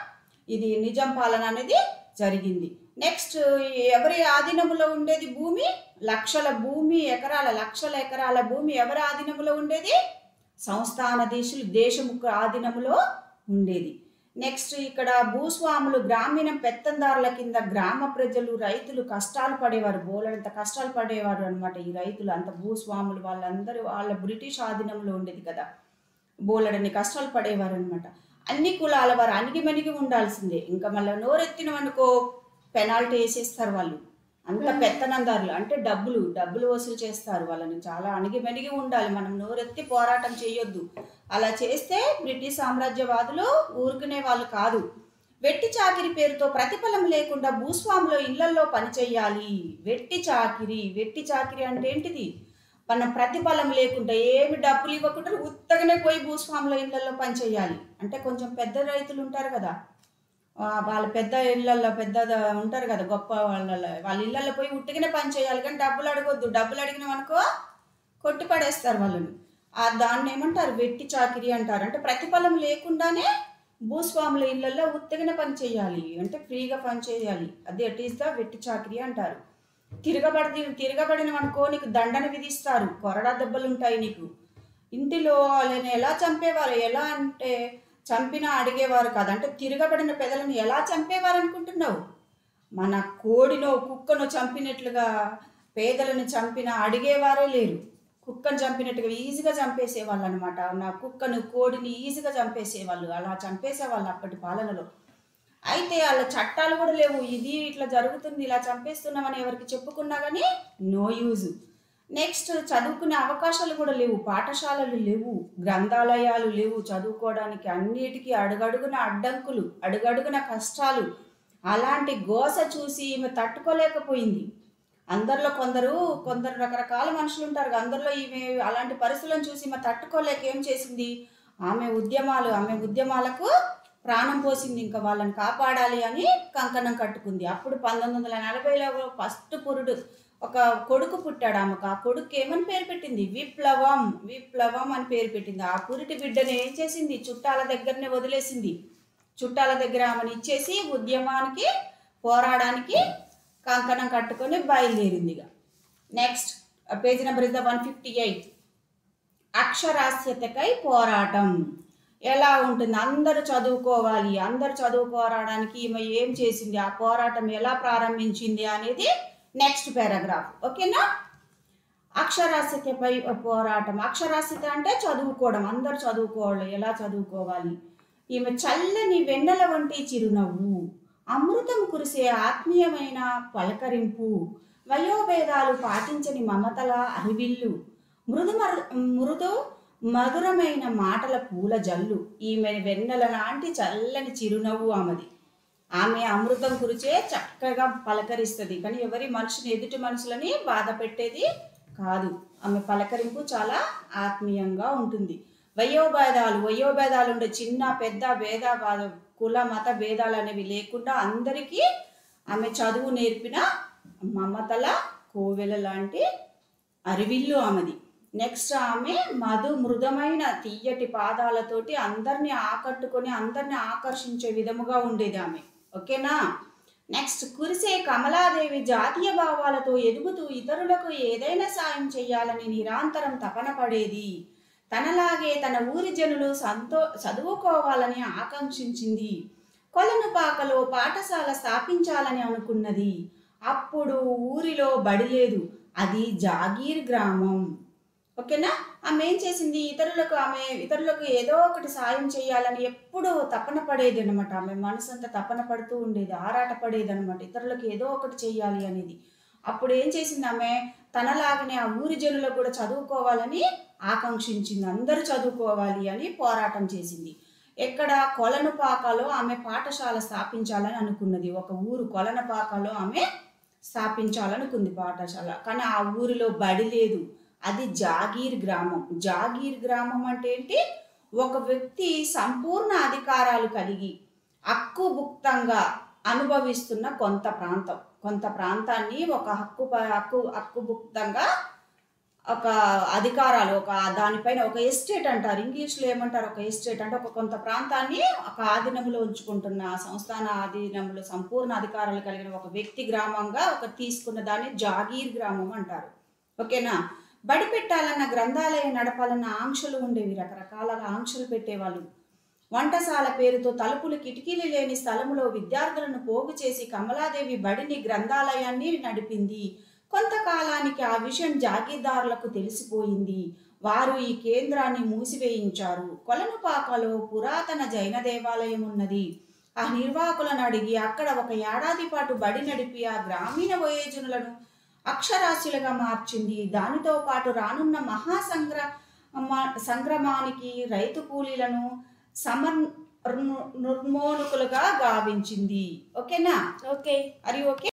Speaker 2: ఇది నిజాం పాలన అనేది జరిగింది నెక్స్ట్ ఎవరి ఆధీనములో ఉండేది భూమి లక్షల భూమి ఎకరాల లక్షల ఎకరాల భూమి ఎవరి ఆధీనములో ఉండేది సంస్థానాధీశులు దేశము ఆధీనములో ఉండేది నెక్స్ట్ ఇక్కడ భూస్వాములు గ్రామీణ పెత్తందారుల కింద గ్రామ ప్రజలు రైతులు కష్టాలు పడేవారు బోలెడంత కష్టాలు పడేవారు అనమాట ఈ రైతులు అంత భూస్వాములు వాళ్ళందరూ వాళ్ళ బ్రిటిష్ ఆధీనంలో ఉండేది కదా బోలెడన్ని కష్టాలు పడేవారు అనమాట అన్ని కులాల వారు అణిగిమణిగి ఉండాల్సిందే ఇంకా మళ్ళీ నోరెత్తినవనుకో పెనాల్టీ వేసేస్తారు వాళ్ళు అంత పెత్తనందారులు అంటే డబ్బులు డబ్బులు వసూలు చేస్తారు వాళ్ళని చాలా అణిగిమణిగి ఉండాలి మనం నోరెత్తి పోరాటం చేయొద్దు అలా చేస్తే బ్రిటిష్ సామ్రాజ్యవాదులు ఊరుకునే వాళ్ళు కాదు వెట్టి చాకిరి పేరుతో ప్రతిఫలం లేకుండా భూస్వాముల ఇళ్లలో పనిచేయాలి వెట్టి చాకిరి వెట్టి చాకిరి అంటే ఏంటిది మన ప్రతిఫలం లేకుండా ఏమి డబ్బులు ఇవ్వకుండా ఉత్తగానే పోయి భూస్వాముల ఇళ్లలో పనిచేయాలి అంటే కొంచెం పెద్ద రైతులు ఉంటారు కదా ఆ, వాళ్ళ పెద్ద ఇళ్ళల్లో పెద్ద ఉంటారు కదా గొప్ప వాళ్ళ వాళ్ళ ఇళ్ళల్లో పోయి ఉట్టిగానే పని చేయాలి కానీ డబ్బులు అడగొద్దు డబ్బులు అడిగినాం అనుకో కొట్టి పడేస్తారు వాళ్ళని ఆ దాన్ని ఏమంటారు వెట్టి చాకిరి అంటారు అంటే ప్రతిఫలం లేకుండానే భూస్వాముల ఇళ్ళల్లో ఉత్తగిన పని చేయాలి అంటే ఫ్రీగా పని చేయాలి అది అట్ ఈస్ ద వెట్టి చాకిరి అంటారు తిరగబడి తిరగబడిన అనుకో నీకు దండన విధిస్తారు కొరడా దెబ్బలు ఉంటాయి నీకు ఇంటిలో వాళ్ళని ఎలా చంపేవారు ఎలా అంటే చంపినా అడిగేవారు కాదు అంటే తిరగబడిన పెదలను ఎలా చంపేవారు అనుకుంటున్నావు మన కోడినో కుక్కను చంపినట్లుగా పేదలను చంపినా అడిగేవారే లేరు కుక్కను చంపినట్టుగా ఈజీగా చంపేసేవాళ్ళు అనమాట నా కుక్కను కోడిని ఈజీగా చంపేసేవాళ్ళు అలా చంపేసేవాళ్ళు అప్పటి పాలనలో అయితే వాళ్ళ చట్టాలు కూడా లేవు ఇది ఇట్లా జరుగుతుంది ఇలా చంపేస్తున్నామని ఎవరికి చెప్పుకున్నా కానీ నో యూజ్ నెక్స్ట్ చదువుకునే అవకాశాలు కూడా లేవు పాఠశాలలు లేవు గ్రంథాలయాలు లేవు చదువుకోవడానికి అన్నిటికీ అడుగడుగున అడ్డంకులు అడుగడుగున కష్టాలు అలాంటి గోస చూసి ఈమె తట్టుకోలేకపోయింది అందరిలో కొందరు కొందరు రకరకాల మనుషులు ఉంటారు కదా, అందరిలో ఈమె అలాంటి పరిస్థితులను చూసి ఈమె తట్టుకోలేక ఏం చేసింది ఆమె ఉద్యమాలు ఆమె ఉద్యమాలకు ప్రాణం పోసింది ఇంకా వాళ్ళని కాపాడాలి అని కంకణం కట్టుకుంది అప్పుడు పంతొమ్మిది వందల నలభైలో ఫస్ట్ పురుడు ఒక కొడుకు పుట్టాడు ఆమెకు ఆ కొడుకు ఏమని పేరు పెట్టింది విప్లవం విప్లవం అని పేరు పెట్టింది ఆ పురిటి బిడ్డని ఏం చేసింది చుట్టాల దగ్గరనే వదిలేసింది చుట్టాల దగ్గర ఆమెను ఇచ్చేసి ఉద్యమానికి పోరాడానికి కంకణం కట్టుకొని బయలుదేరింది ఇక next page number is the one fifty eight అక్షరాస్యతకై పోరాటం ఎలా ఉంటుంది అందరూ చదువుకోవాలి అందరూ చదువుకోవడానికి ఈమె ఏం చేసింది ఆ పోరాటం ఎలా ప్రారంభించింది అనేది నెక్స్ట్ పారాగ్రాఫ్ ఓకేనా అక్షరాస్యతపై పోరాటం అక్షరాస్యత అంటే చదువుకోవడం అందరూ చదువుకోవాలి ఎలా చదువుకోవాలి ఈమె చల్లని వెన్నెల వంటి చిరునవ్వు అమృతం కురిసే ఆత్మీయమైన పలకరింపు వయోభేదాలు పాటించని మమతల అరివిల్లు మృదు మరు- మృదు మధురమైన మాటల పూల జల్లు ఈమె వెన్నెల లాంటి చల్లని చిరునవ్వు ఆమెది ఆమె అమృతం కురిచే చక్కగా పలకరిస్తుంది కానీ ఎవరి మనిషిని ఎదుటి మనుషులని బాధ పెట్టేది కాదు ఆమె పలకరింపు చాలా ఆత్మీయంగా ఉంటుంది వయోభేదాలు వయోభేదాలు ఉండే చిన్న పెద్ద భేద భా- కుల మత భేదాలు అనేవి లేకుండా అందరికీ ఆమె చదువు నేర్పిన మమతల కోవెల లాంటి అరివిల్లు ఆమెది నెక్స్ట్ ఆమె మధు మృదమైన తీయటి పాదాలతోటి అందరిని ఆకట్టుకొని అందరిని ఆకర్షించే విధముగా ఉండేది ఆమె ఓకేనా నెక్స్ట్ కురిసే కమలాదేవి జాతీయ భావాలతో ఎదుగుతూ ఇతరులకు ఏదైనా సాయం చేయాలని నిరంతరం తపన పడేది తనలాగే తన ఊరి జనులు సంతో చదువుకోవాలని ఆకాంక్షించింది కొలనుపాకలో పాఠశాల స్థాపించాలని అనుకున్నది అప్పుడు ఊరిలో బడి లేదు అది జాగీర్ గ్రామం ఓకేనా ఆమె ఏం చేసింది ఇతరులకు ఆమె ఇతరులకు ఏదో ఒకటి సాయం చేయాలని ఎప్పుడూ తపన పడేది అనమాట ఆమె మనసు అంతా తపన పడుతూ ఉండేది ఆరాట పడేది అనమాట ఇతరులకు ఏదో ఒకటి చేయాలి అనేది అప్పుడు ఏం చేసింది ఆమె తనలాగానే ఆ ఊరి జనులకు కూడా చదువుకోవాలని ఆకాంక్షించింది అందరూ చదువుకోవాలి అని పోరాటం చేసింది ఎక్కడ కొలనుపాకలో ఆమె పాఠశాల స్థాపించాలని అనుకున్నది ఒక ఊరు కొలనుపాకలో ఆమె స్థాపించాలనుకుంది పాఠశాల కానీ ఆ ఊరిలో బడి లేదు అది జాగీర్ గ్రామం జాగీర్ గ్రామం అంటే ఏంటి ఒక వ్యక్తి సంపూర్ణ అధికారాలు కలిగి హక్కుభుక్తంగా అనుభవిస్తున్న కొంత ప్రాంతం కొంత ప్రాంతాన్ని ఒక హక్కు ప- హక్కు హక్కుభుక్తంగా ఒక అధికారాలు ఒక దానిపైన ఒక ఎస్టేట్ అంటారు ఇంగ్లీష్లో ఏమంటారు ఒక ఎస్టేట్ అంటే ఒక కొంత ప్రాంతాన్ని ఒక ఆధీనంలో ఉంచుకుంటున్న సంస్థాన ఆధీనంలో సంపూర్ణ అధికారాలు కలిగిన ఒక వ్యక్తి గ్రామంగా ఒక తీసుకున్న దాన్ని జాగీర్ గ్రామం అంటారు ఓకేనా బడి పెట్టాలన్న గ్రంథాలయం నడపాలన్న ఆంక్షలు ఉండేవి రకరకాల ఆంక్షలు పెట్టేవాళ్ళు వంటశాల పేరుతో తలుపులు కిటికీలు లేని స్థలంలో విద్యార్థులను పోగు చేసి కమలాదేవి బడిని గ్రంథాలయాన్ని నడిపింది కొంతకాలానికి ఆ విషయం జాగీర్దారులకు తెలిసిపోయింది వారు ఈ కేంద్రాన్ని మూసివేయించారు కొలనుపాకలో పురాతన జైన దేవాలయం ఉన్నది ఆ నిర్వాహకులను అడిగి అక్కడ ఒక ఏడాది పాటు బడి నడిపి ఆ గ్రామీణ వయోజనులను అక్షరాస్యులుగా మార్చింది దానితో పాటు రానున్న మహాసంగ్ర సంగ్రమానికి రైతు కూలీలను సమర్ నిర్మోనుకులుగా గావించింది ఓకేనా
Speaker 1: ఓకే
Speaker 2: అది ఓకే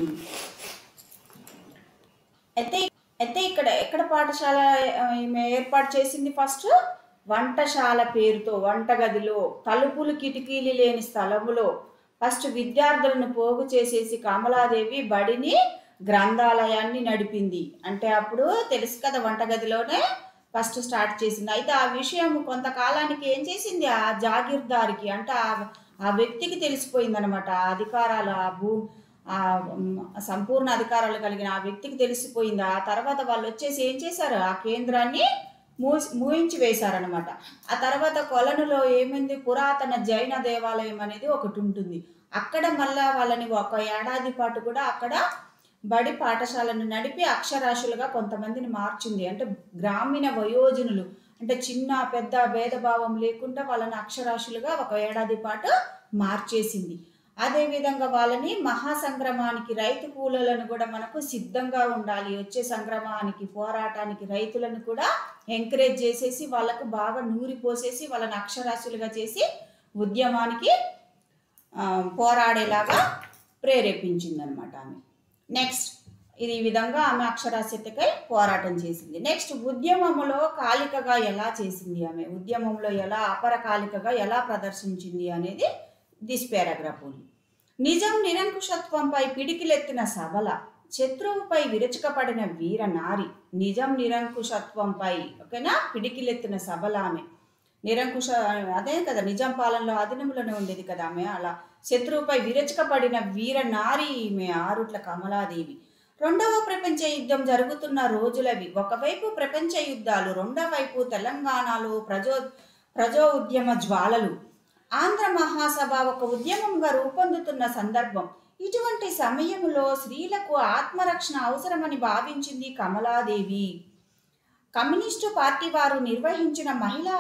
Speaker 2: అయితే అయితే ఇక్కడ ఎక్కడ పాఠశాల ఆ, ఈమె ఏర్పాటు చేసింది ఫస్ట్ వంటశాల పేరుతో వంటగదిలో తలుపులు కిటికీలు లేని స్థలములో ఫస్ట్ విద్యార్థులను పోగు చేసేసి కమలాదేవి బడిని గ్రంథాలయాన్ని నడిపింది అంటే అప్పుడు తెలుసు కదా వంటగదిలోనే ఫస్ట్ స్టార్ట్ చేసింది అయితే ఆ విషయం కొంతకాలానికి ఏం చేసింది ఆ జాగీర్దారికి అంటే ఆ ఆ వ్యక్తికి తెలిసిపోయింది అనమాట ఆ అధికారాలు ఆ భూ ఆ ఉమ్, సంపూర్ణ అధికారాలు కలిగిన ఆ వ్యక్తికి తెలిసిపోయింది ఆ తర్వాత వాళ్ళు వచ్చేసి ఏం చేశారు ఆ కేంద్రాన్ని మూసి మూయించి వేశారనమాట ఆ తర్వాత కొలనులో ఏమైంది పురాతన జైన దేవాలయం అనేది ఒకటి ఉంటుంది అక్కడ మళ్ళా వాళ్ళని ఒక ఏడాది పాటు కూడా అక్కడ బడి పాఠశాలను నడిపి అక్షరాస్యులుగా కొంతమందిని మార్చింది అంటే గ్రామీణ వయోజనులు అంటే చిన్న పెద్ద భేదభావం లేకుండా వాళ్ళని అక్షరాస్యులుగా ఒక ఏడాది పాటు మార్చేసింది అదేవిధంగా వాళ్ళని మహాసంగ్రమానికి రైతు కూలీలను కూడా మనకు సిద్ధంగా ఉండాలి వచ్చే సంగ్రమానికి పోరాటానికి రైతులను కూడా ఎంకరేజ్ చేసేసి వాళ్ళకు బాగా నూరి పోసేసి వాళ్ళని అక్షరాస్యులుగా చేసి ఉద్యమానికి ఆ, పోరాడేలాగా ప్రేరేపించింది అనమాట ఆమె నెక్స్ట్ ఇది ఈ విధంగా ఆమె అక్షరాస్యతకై పోరాటం చేసింది నెక్స్ట్ ఉద్యమంలో కాలికగా ఎలా చేసింది ఆమె ఉద్యమంలో ఎలా అపరకాలికగా ఎలా ప్రదర్శించింది అనేది దిస్ పారాగ్రాఫ్ ఉంది నిజం నిరంకుశత్వంపై పిడికిలెత్తిన సబల శత్రువుపై విరచికపడిన వీర నారి నిజం నిరంకుశత్వంపై ఓకేనా పిడికిలెత్తిన సబల ఆమె నిరంకుశ అదే కదా నిజాం పాలనలో అధీనంలోనే ఉండేది కదా ఆమె అలా శత్రువుపై విరచికపడిన వీర నారి ఈమె ఆరుట్ల కమలాదేవి రెండవ ప్రపంచ యుద్ధం జరుగుతున్న రోజులవి ఒకవైపు ప్రపంచ యుద్ధాలు రెండో వైపు తెలంగాణలో ప్రజో ప్రజో ఉద్యమ జ్వాలలు ఆంధ్ర మహాసభ ఒక ఉద్యమంగా రూపొందుతున్న సందర్భం ఇటువంటి సమయంలో స్త్రీలకు ఆత్మరక్షణ అవసరమని భావించింది కమలాదేవి కమ్యూనిస్టు పార్టీ వారు నిర్వహించిన మహిళా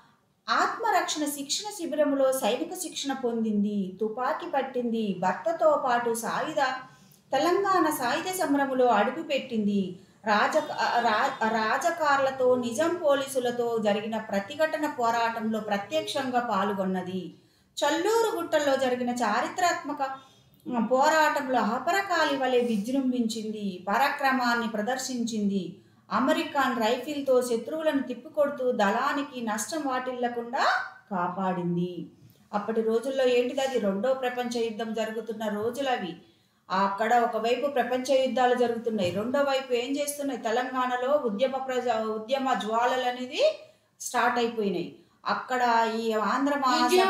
Speaker 2: ఆత్మరక్షణ శిక్షణ శిబిరంలో సైనిక శిక్షణ పొందింది తుపాకీ పట్టింది భర్తతో పాటు సాయుధ తెలంగాణ సాయుధ సమరములో అడుగుపెట్టింది రాజ రా- రాజకార్లతో నిజాం పోలీసులతో జరిగిన ప్రతిఘటన పోరాటంలో ప్రత్యక్షంగా పాల్గొన్నది చల్లూరు గుట్టల్లో జరిగిన చారిత్రాత్మక ఆ, పోరాటంలో అపరకాలి వలె విజృంభించింది పరాక్రమాన్ని ప్రదర్శించింది అమెరికన్ రైఫిల్తో శత్రువులను తిప్పికొడుతూ దళానికి నష్టం వాటిల్లకుండా కాపాడింది అప్పటి రోజుల్లో ఏంటిది అది రెండో ప్రపంచ యుద్ధం జరుగుతున్న రోజులు అవి అక్కడ ఒకవైపు ప్రపంచ యుద్ధాలు జరుగుతున్నాయి రెండో వైపు ఏం చేస్తున్నాయి తెలంగాణలో ఉద్యమ ప్రజ ఉద్యమ జ్వాలలు అనేది స్టార్ట్ అయిపోయినాయి అక్కడ ఈ ఆంధ్ర మహాసభ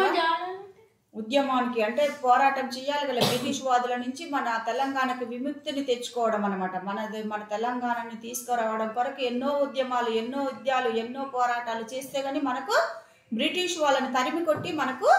Speaker 2: ఉద్యమానికి అంటే పోరాటం చేయాలి కదా బ్రిటిష్ వాదుల నుంచి మన తెలంగాణకు విముక్తిని తెచ్చుకోవడం అనమాట మనది మన తెలంగాణని తీసుకురావడం కొరకు ఎన్నో ఉద్యమాలు ఎన్నో ఉద్యాలు ఎన్నో పోరాటాలు చేస్తే కానీ మనకు బ్రిటిష్ వాళ్ళని తరిమి కొట్టి మనకు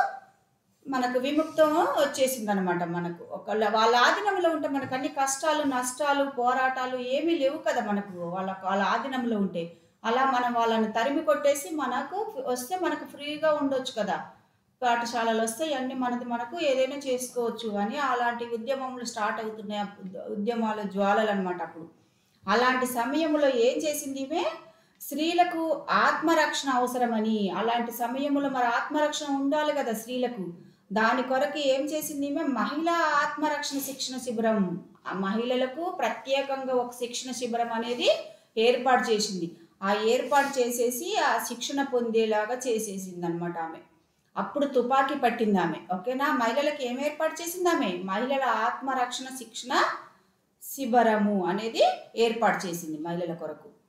Speaker 2: మనకు విముక్తం వచ్చేసింది అనమాట మనకు ఒకళ్ళ వాళ్ళ ఆధీనంలో ఉంటే మనకు అన్ని కష్టాలు నష్టాలు పోరాటాలు ఏమీ లేవు కదా మనకు వాళ్ళ వాళ్ళ ఆధీనంలో ఉంటే అలా మనం వాళ్ళని తరిమి కొట్టేసి మనకు వస్తే మనకు ఫ్రీగా ఉండొచ్చు కదా పాఠశాలలు వస్తే అన్ని మనది మనకు ఏదైనా చేసుకోవచ్చు అని అలాంటి ఉద్యమములు స్టార్ట్ అవుతున్నాయి అప్పుడు ఉద్యమాలు జ్వాలలు అనమాట అప్పుడు అలాంటి సమయంలో ఏం చేసింది ఈమె స్త్రీలకు ఆత్మరక్షణ అవసరమని అలాంటి సమయంలో మరి ఆత్మరక్షణ ఉండాలి కదా స్త్రీలకు దాని కొరకు ఏం చేసింది ఈమె మహిళా ఆత్మరక్షణ శిక్షణ శిబిరం ఆ మహిళలకు ప్రత్యేకంగా ఒక శిక్షణ శిబిరం అనేది ఏర్పాటు చేసింది ఆ ఏర్పాటు చేసేసి ఆ శిక్షణ పొందేలాగా చేసేసింది అనమాట ఆమె అప్పుడు తుపాకీ పట్టింది ఆమె ఓకేనా మహిళలకు ఏం ఏర్పాటు చేసింది ఆమె మహిళల ఆత్మరక్షణ శిక్షణ శిబిరము అనేది ఏర్పాటు చేసింది మహిళల కొరకు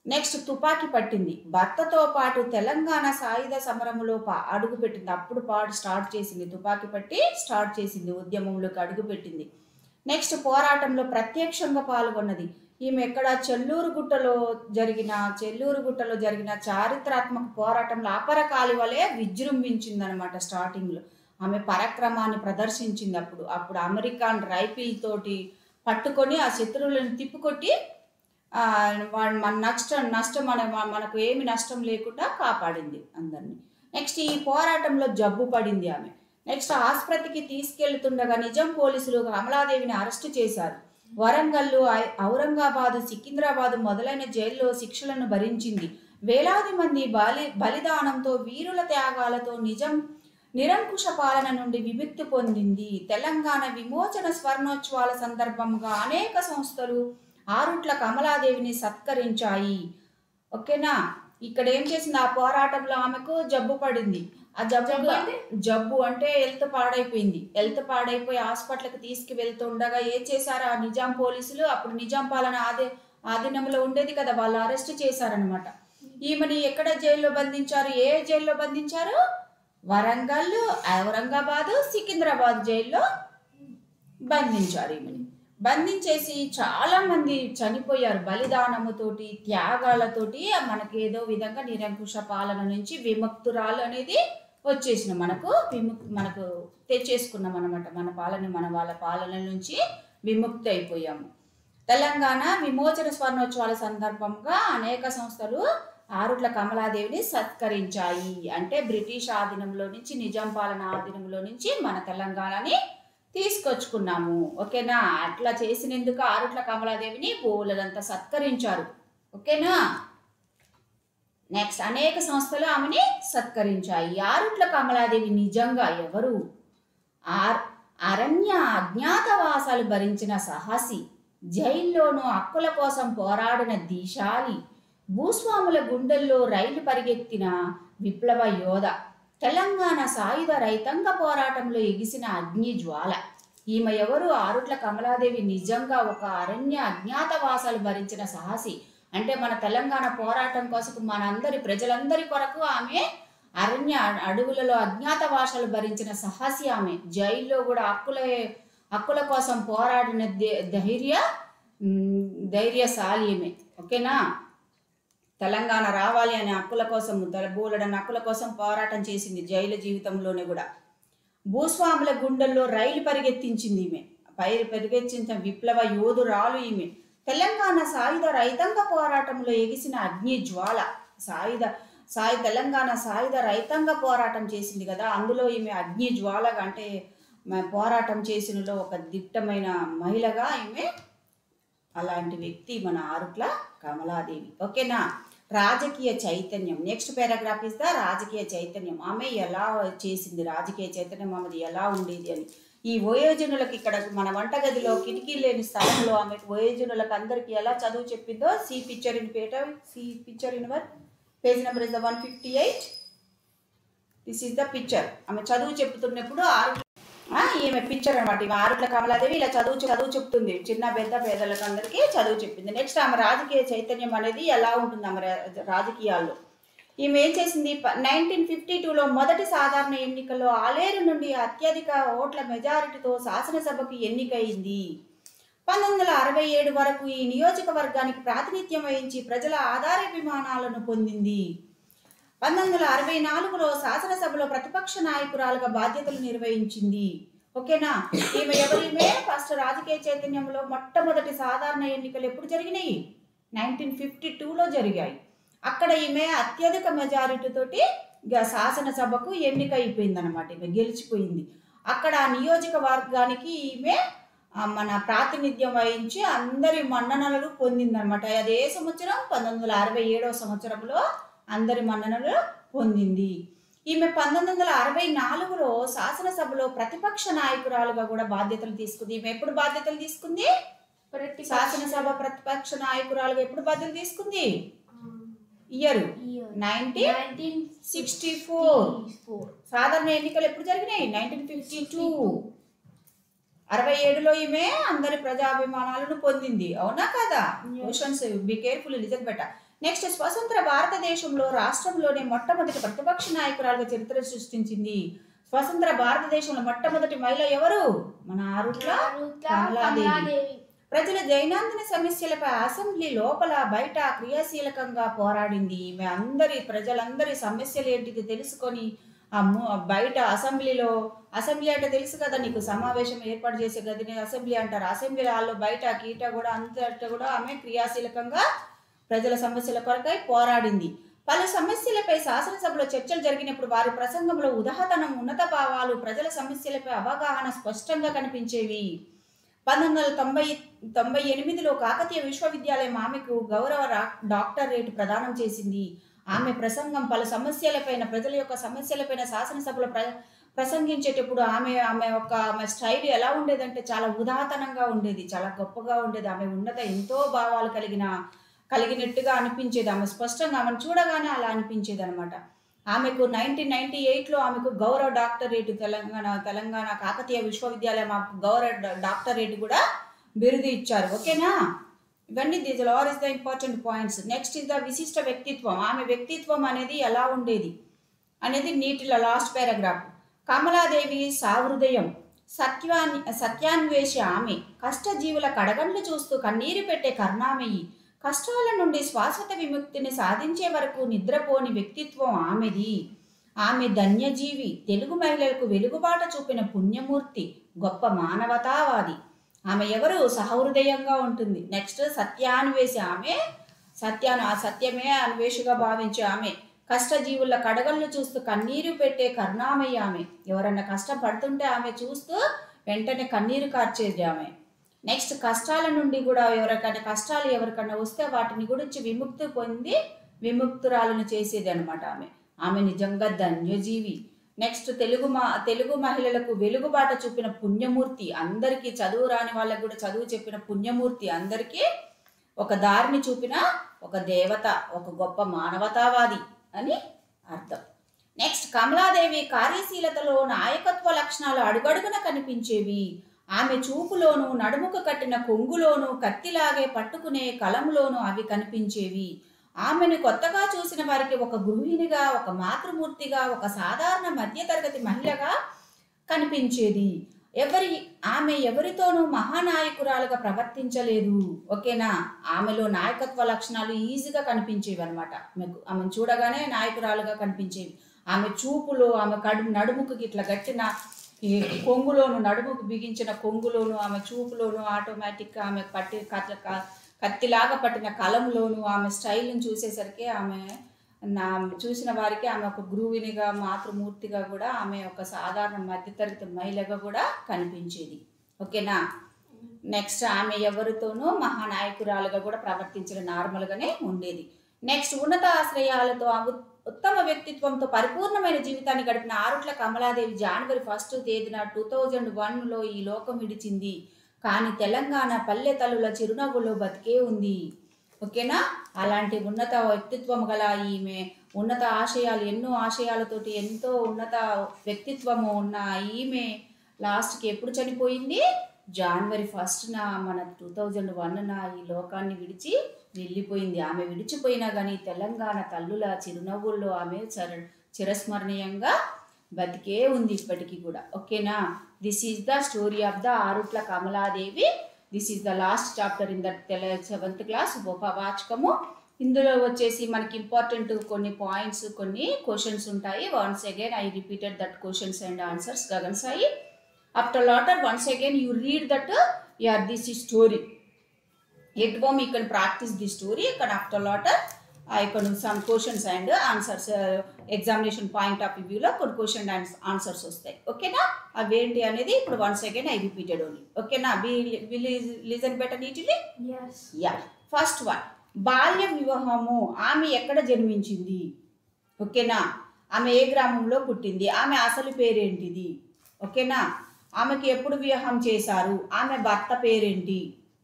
Speaker 2: నెక్స్ట్ తుపాకీ పట్టింది భర్తతో పాటు తెలంగాణ సాయుధ సమరములో పా- అడుగు పెట్టింది అప్పుడు పాటు స్టార్ట్ చేసింది తుపాకీ పట్టి స్టార్ట్ చేసింది ఉద్యమంలోకి అడుగు పెట్టింది నెక్స్ట్ పోరాటంలో ప్రత్యక్షంగా పాల్గొన్నది ఈమె ఎక్కడ చెల్లూరు గుట్టలో జరిగిన చెల్లూరు గుట్టలో జరిగిన చారిత్రాత్మక పోరాటంలో అపర కాలువలే విజృంభించింది అనమాట స్టార్టింగ్లో ఆమె పరాక్రమాన్ని ప్రదర్శించింది అప్పుడు అప్పుడు అమెరికన్ రైఫిల్ తోటి పట్టుకొని ఆ శత్రువులను తిప్పుకొట్టి ఆ, వా- మన నష్టం నష్టం మన మనకు ఏమి నష్టం లేకుండా కాపాడింది అందరినీ నెక్స్ట్ ఈ పోరాటంలో జబ్బు పడింది ఆమె నెక్స్ట్ ఆసుపత్రికి తీసుకెళ్తుండగా నిజాం పోలీసులు కమలాదేవిని అరెస్టు చేశారు వరంగల్లు ఐ- ఔరంగాబాదు సికింద్రాబాదు మొదలైన జైల్లో శిక్షలను భరించింది వేలాది మంది బలి బలిదానంతో వీరుల త్యాగాలతో నిజం నిరంకుశ పాలన నుండి విముక్తి పొందింది తెలంగాణ విమోచన స్వర్ణోత్సవాల సందర్భంగా అనేక సంస్థలు ఆరుట్ల కమలాదేవిని సత్కరించాయి ఓకేనా ఇక్కడ ఏం చేసింది ఆ పోరాటంలో ఆమెకు జబ్బు పడింది ఆ జబ్బు
Speaker 1: జబ్బు అంటే?
Speaker 2: జబ్బు అంటే హెల్త్ పాడైపోయింది హెల్త్ పాడైపోయి హాస్పిటల్కి తీసుకువెళ్తుండగా ఏం చేశారు ఆ నిజాం పోలీసులు అప్పుడు నిజాం పాలన ఆదే ఆధీనంలో ఉండేది కదా వాళ్ళు అరెస్ట్ చేశారనమాట ఈమెని ఎక్కడ జైల్లో బంధించారు ఏ జైల్లో బంధించారు వరంగల్ ఔరంగాబాద్ సికింద్రాబాద్ జైల్లో బంధించారు ఈమెని బంధించేసి చాలా మంది చనిపోయారు బలిదానముతోటి త్యాగాలతోటి మనకి ఏదో విధంగా నిరంకుశ పాలన నుంచి విముక్తురాలు అనేది వచ్చేసిన మనకు విముక్ మనకు తెచ్చేసుకున్నాం అనమాట మన పాలన మన వాళ్ళ పాలన నుంచి విముక్తి అయిపోయాము తెలంగాణ విమోచన స్వర్ణోత్సవాల సందర్భంగా అనేక సంస్థలు ఆరుట్ల కమలాదేవిని సత్కరించాయి అంటే బ్రిటిష్ ఆధీనంలో నుంచి నిజాం పాలన ఆధీనంలో నుంచి మన తెలంగాణని తీసుకొచ్చుకున్నాము ఓకేనా అట్లా చేసినందుకు ఆరుట్ల కమలాదేవిని బోలెడంత సత్కరించారు ఓకేనా నెక్స్ట్ అనేక సంస్థలు ఆమెని సత్కరించాయి ఆరుట్ల కమలాదేవి నిజంగా ఎవరు ఆర్ అరణ్య అజ్ఞాతవాసాలు భరించిన సాహసి జైల్లోనూ హక్కుల కోసం పోరాడిన దీశాలి భూస్వాముల గుండెల్లో రైలు పరిగెత్తిన విప్లవ యోధ తెలంగాణ సాయుధ రైతాంగ పోరాటంలో ఎగిసిన అగ్ని జ్వాల ఈమె ఎవరు ఆరుట్ల కమలాదేవి నిజంగా ఒక అరణ్య అజ్ఞాతవాసాలు భరించిన సాహసి అంటే మన తెలంగాణ పోరాటం కోసం మనందరి ప్రజలందరి కొరకు ఆమె అరణ్య అడవులలో అజ్ఞాతవాసాలు భరించిన సాహసి ఆమె జైల్లో కూడా హక్కుల హక్కుల కోసం పోరాడిన ధై- ధైర్య ఉమ్, ధైర్యశాలి ఈమె ఓకేనా తెలంగాణ రావాలి అనే హక్కుల కోసం బోలెడని హక్కుల కోసం పోరాటం చేసింది జైలు జీవితంలోనే కూడా భూస్వాముల గుండెల్లో రైలు పరిగెత్తించింది ఈమె పైరు పరిగెత్తించిన విప్లవ యోధురాలు ఈమె తెలంగాణ సాయుధ రైతాంగ పోరాటంలో ఎగిసిన అగ్ని జ్వాల సాయుధ సాయి తెలంగాణ సాయుధ రైతాంగ పోరాటం చేసింది కదా అందులో ఈమె అగ్ని జ్వాలగా అంటే మ- పోరాటం చేసినలో ఒక దిట్టమైన మహిళగా ఈమె అలాంటి వ్యక్తి మన ఆరుట్ల కమలాదేవి ఓకేనా రాజకీయ చైతన్యం నెక్స్ట్ పారాగ్రాఫ్ ఇస్ ద రాజకీయ చైతన్యం ఆమె ఎలా చేసింది రాజకీయ చైతన్యం ఆమెది ఎలా ఉండేది అని ఈ వయోజనులకు ఇక్కడ మన వంటగదిలో కిటికీ లేని స్థలంలో ఆమె వయోజనులకు అందరికి ఎలా చదువు చెప్పిందో see picture in page see picture in our page number is the one fifty eight this is the picture ఆమె చదువు చెప్తున్నప్పుడు ఆరు ఆ, ఈమె పిక్చర్ అనమాట ఈమె ఆరుట్ల కమలాదేవి ఇలా చదువు చదువు చెప్తుంది చిన్న పెద్ద పేదలకు అందరికీ చదువు చెప్పింది నెక్స్ట్ ఆమె రాజకీయ చైతన్యం అనేది ఎలా ఉంటుంది ఆమె రా- రాజకీయాల్లో ఈమె ఏం చేసింది నైన్టీన్ ఫిఫ్టీ టూలో మొదటి సాధారణ ఎన్నికల్లో ఆలేరు నుండి అత్యధిక ఓట్ల మెజారిటీతో శాసనసభకు ఎన్నికయింది పంతొమ్మిది వందల అరవై ఏడు వరకు ఈ నియోజకవర్గానికి ప్రాతినిధ్యం వహించి ప్రజల ఆధారాభిమానాలను పొందింది పంతొమ్మిది వందల అరవై నాలుగులో శాసనసభలో ప్రతిపక్ష నాయకురాలుగా బాధ్యతలు నిర్వహించింది ఓకేనా ఈమె ఎవరిమే ఫస్ట్ రాజకీయ చైతన్యంలో మొట్టమొదటి సాధారణ ఎన్నికలు ఎప్పుడు జరిగినాయి నైన్టీన్ ఫిఫ్టీ టూలో జరిగాయి అక్కడ ఈమె అత్యధిక మెజారిటీ తోటి ఇక శాసనసభకు ఎన్నిక అయిపోయింది అనమాట ఈమె గెలిచిపోయింది అక్కడ ఆ నియోజకవర్గానికి ఈమె ఆ, మన ప్రాతినిధ్యం వహించి అందరి మన్ననలు పొందిందనమాట అది ఏ సంవత్సరం పంతొమ్మిది వందల అరవై ఏడవ సంవత్సరంలో అందరి మన్ననలు పొందింది ఈమె పంతొమ్మిది వందల అరవై నాలుగులో శాసనసభలో ప్రతిపక్ష నాయకురాలుగా కూడా బాధ్యతలు తీసుకుంది ఈమె ఎప్పుడు బాధ్యతలు తీసుకుంది శాసనసభ ప్రతిపక్ష నాయకురాలుగా ఎప్పుడు బాధ్యతలు తీసుకుంది ఇయర్ నైన్టీన్ సిక్స్టీ ఫోర్ సాధారణ ఎన్నికలు ఎప్పుడు జరిగినాయి నైన్టీన్ ఫిఫ్టీ టూ అరవై ఏడులో ఈమె అందరి ప్రజాభిమానాలను పొందింది అవునా కదా questions be careful listen better next స్వతంత్ర భారతదేశంలో రాష్ట్రంలోనే మొట్టమొదటి ప్రతిపక్ష నాయకురాలుగా చరిత్ర సృష్టించింది స్వతంత్ర భారతదేశంలో మొట్టమొదటి మహిళ ఎవరు మన ఆరుట్ల
Speaker 1: ఆరుట్ల
Speaker 2: కమలాదేవి.
Speaker 1: కమలాదేవి
Speaker 2: ప్రజల దైనందిన సమస్యలపై అసెంబ్లీ లోపల బయట క్రియాశీలకంగా పోరాడింది ఈమె అందరి ప్రజలందరి సమస్యలు ఏంటిది తెలుసుకొని ఆ ము- బయట అసెంబ్లీలో అసెంబ్లీ అంటే తెలుసు కదా నీకు సమావేశం ఏర్పాటు చేసే గదిని అసెంబ్లీ అంటారు అసెంబ్లీ హాల్లో బయట కీట కూడా అంతట కూడా ఆమె క్రియాశీలకంగా ప్రజల సమస్యల కొరకై పోరాడింది పలు సమస్యలపై శాసనసభలో చర్చలు జరిగినప్పుడు వారి ప్రసంగంలో ఉదాహరణం ఉన్నత భావాలు ప్రజల సమస్యలపై అవగాహన స్పష్టంగా కనిపించేవి పంతొమ్మిది వందల తొంభై తొంభై ఎనిమిదిలో కాకతీయ విశ్వవిద్యాలయం ఆమెకు గౌరవ రా- డాక్టరేట్ ప్రదానం చేసింది ఆమె ప్రసంగం పలు సమస్యలపైన ప్రజల యొక్క సమస్యలపైన శాసనసభలో ప్ర ప్రసంగించేటప్పుడు ఆమె ఆమె ఒక ఆమె స్టైల్ ఎలా ఉండేదంటే చాలా ఉదాతనంగా ఉండేది చాలా గొప్పగా ఉండేది ఆమె ఉన్నత ఎంతో భావాలు కలిగిన కలిగినట్టుగా అనిపించేది ఆమె స్పష్టంగా ఆమెను చూడగానే అలా అనిపించేది అనమాట ఆమెకు నైన్టీన్ నైన్టీ ఎయిట్లో ఆమెకు గౌరవ డాక్టరేట్ తెలంగాణ తెలంగాణ కాకతీయ విశ్వవిద్యాలయం ఆమెకు గౌరవ డా- డాక్టరేట్ కూడా బిరుదు ఇచ్చారు ఓకేనా ఇవన్నీ these are is the important points next is the విశిష్ట వ్యక్తిత్వం ఆమె వ్యక్తిత్వం అనేది ఎలా ఉండేది అనేది నీటిలో లాస్ట్ పారాగ్రాఫ్ కమలాదేవి సాహృదయం సత్యాన్ని సత్యాన్వేషి ఆమె కష్టజీవుల కడగండ్లు చూస్తూ కన్నీరు పెట్టే కరుణామయి కష్టాల నుండి శాశ్వత విముక్తిని సాధించే వరకు నిద్రపోని వ్యక్తిత్వం ఆమెది ఆమె ధన్యజీవి తెలుగు మహిళలకు వెలుగుబాట చూపిన పుణ్యమూర్తి గొప్ప మానవతావాది ఆమె ఎవరు సహృదయంగా ఉంటుంది నెక్స్ట్ సత్యాన్వేషి ఆమె సత్యాను ఆ సత్యమే అన్వేషగా భావించే ఆమె కష్టజీవుల కడగళ్ళు చూస్తూ కన్నీరు పెట్టే కరుణామయ్య ఆమె ఎవరన్నా కష్టం పడుతుంటే ఆమె చూస్తూ వెంటనే కన్నీరు కార్చేది ఆమె నెక్స్ట్ కష్టాల నుండి కూడా ఎవరికైనా కష్టాలు ఎవరికైనా వస్తే వాటిని గురించి విముక్తి పొంది విముక్తురాలను చేసేది అనమాట ఆమె ఆమె నిజంగా ధన్యజీవి నెక్స్ట్ తెలుగు మా తెలుగు మహిళలకు వెలుగుబాట చూపిన పుణ్యమూర్తి అందరికీ చదువు రాని వాళ్ళకు కూడా చదువు చెప్పిన పుణ్యమూర్తి అందరికీ ఒక దారిని చూపిన ఒక దేవత ఒక గొప్ప మానవతావాది అని అర్థం నెక్స్ట్ కమలాదేవి కార్యశీలతలో నాయకత్వ లక్షణాలు అడుగడుగున కనిపించేవి ఆమె చూపులోను నడుముకు కట్టిన కొంగులోను కత్తిలాగే పట్టుకునే కలంలోను అవి కనిపించేవి ఆమెను కొత్తగా చూసిన వారికి ఒక గృహిణిగా ఒక మాతృమూర్తిగా ఒక సాధారణ మధ్యతరగతి మహిళగా కనిపించేది ఎవరి ఆమె ఎవరితోనూ మహానాయకురాలుగా ప్రవర్తించలేదు ఓకేనా ఆమెలో నాయకత్వ లక్షణాలు ఈజీగా కనిపించేవి అనమాట మీకు ఆమెను చూడగానే నాయకురాలుగా కనిపించేవి ఆమె చూపులో ఆమె కడు నడుముకు ఇట్లా గట్టిన ఈ కొంగులోను నడుముకు బిగించిన కొంగులోను ఆమె చూపులోను ఆటోమేటిక్గా ఆమె పట్టి కట్ల క- కత్తిలాగా పట్టిన కలంలోను ఆమె స్టైల్ని చూసేసరికి ఆమె నా చూసిన వారికి ఆమె ఒక గురువునిగా మాతృమూర్తిగా కూడా ఆమె ఒక సాధారణ మధ్యతరగతి మహిళగా కూడా కనిపించేది ఓకేనా నెక్స్ట్ ఆమె ఎవరితోనూ మహానాయకురాలుగా కూడా ప్రవర్తించిన నార్మల్గానే ఉండేది నెక్స్ట్ ఉన్నత ఆశ్రయాలతో ఆ ఉత్- ఉత్తమ వ్యక్తిత్వంతో పరిపూర్ణమైన జీవితాన్ని గడిపిన ఆరుట్ల కమలాదేవి జనవరి ఫస్ట్ తేదీన టూ థౌజండ్ వన్లో ఈ లోకం విడిచింది కానీ తెలంగాణ పల్లె తల్లుల చిరునవ్వులో బతికే ఉంది ఓకేనా అలాంటి ఉన్నత వ్యక్తిత్వం గల ఈమె ఉన్నత ఆశయాలు ఎన్నో ఆశయాలతోటి ఎంతో ఉన్నత వ్యక్తిత్వము ఉన్న ఈమె లాస్ట్కి ఎప్పుడు చనిపోయింది జనవరి ఫస్ట్న మన టూ థౌజండ్ వన్న ఈ లోకాన్ని విడిచి వెళ్ళిపోయింది ఆమె విడిచిపోయినా కానీ తెలంగాణ తల్లుల చిరునవ్వుల్లో ఆమె చర చిరస్మరణీయంగా బతికే ఉంది ఇప్పటికీ కూడా ఓకేనా this is the story of the Arutla Kamaladevi this is the last chapter in the తెల సెవెంత్ క్లాస్ ఉపవాచకము ఇందులో వచ్చేసి మనకి ఇంపార్టెంట్ కొన్ని పాయింట్స్ కొన్ని క్వశ్చన్స్ ఉంటాయి once again I repeated that questions and answers Gagan Sai after later once again you read that యార్ this ఈ story at home you can practice the story కానీ ఆఫ్టర్ లాటర్ ఐ కొన్ని some questions and answers examination point of వ్యూలో కొన్ని question and answers వస్తాయి ఓకేనా అవి ఏంటి అనేది ఇప్పుడు once again I repeated only ఓకేనా will listen better neatly
Speaker 1: yes
Speaker 2: yeah first one బాల్య వివాహము ఆమె ఎక్కడ జన్మించింది ఓకేనా ఆమె ఏ గ్రామంలో పుట్టింది ఆమె అసలు పేరేంటిది ఓకేనా ఆమెకి ఎప్పుడు వివాహం చేశారు ఆమె భర్త పేరేంటి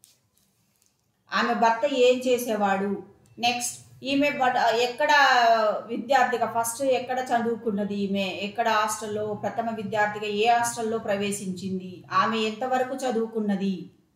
Speaker 2: ఆమె భర్త ఏం చేసేవాడు నెక్స్ట్ ఈమె బట్ ఎక్కడ విద్యార్థిగా ఫస్ట్ ఎక్కడ చదువుకున్నది ఈమె ఎక్కడ హాస్టల్లో ప్రథమ విద్యార్థిగా ఏ హాస్టల్లో ప్రవేశించింది ఆమె ఎంతవరకు చదువుకున్నది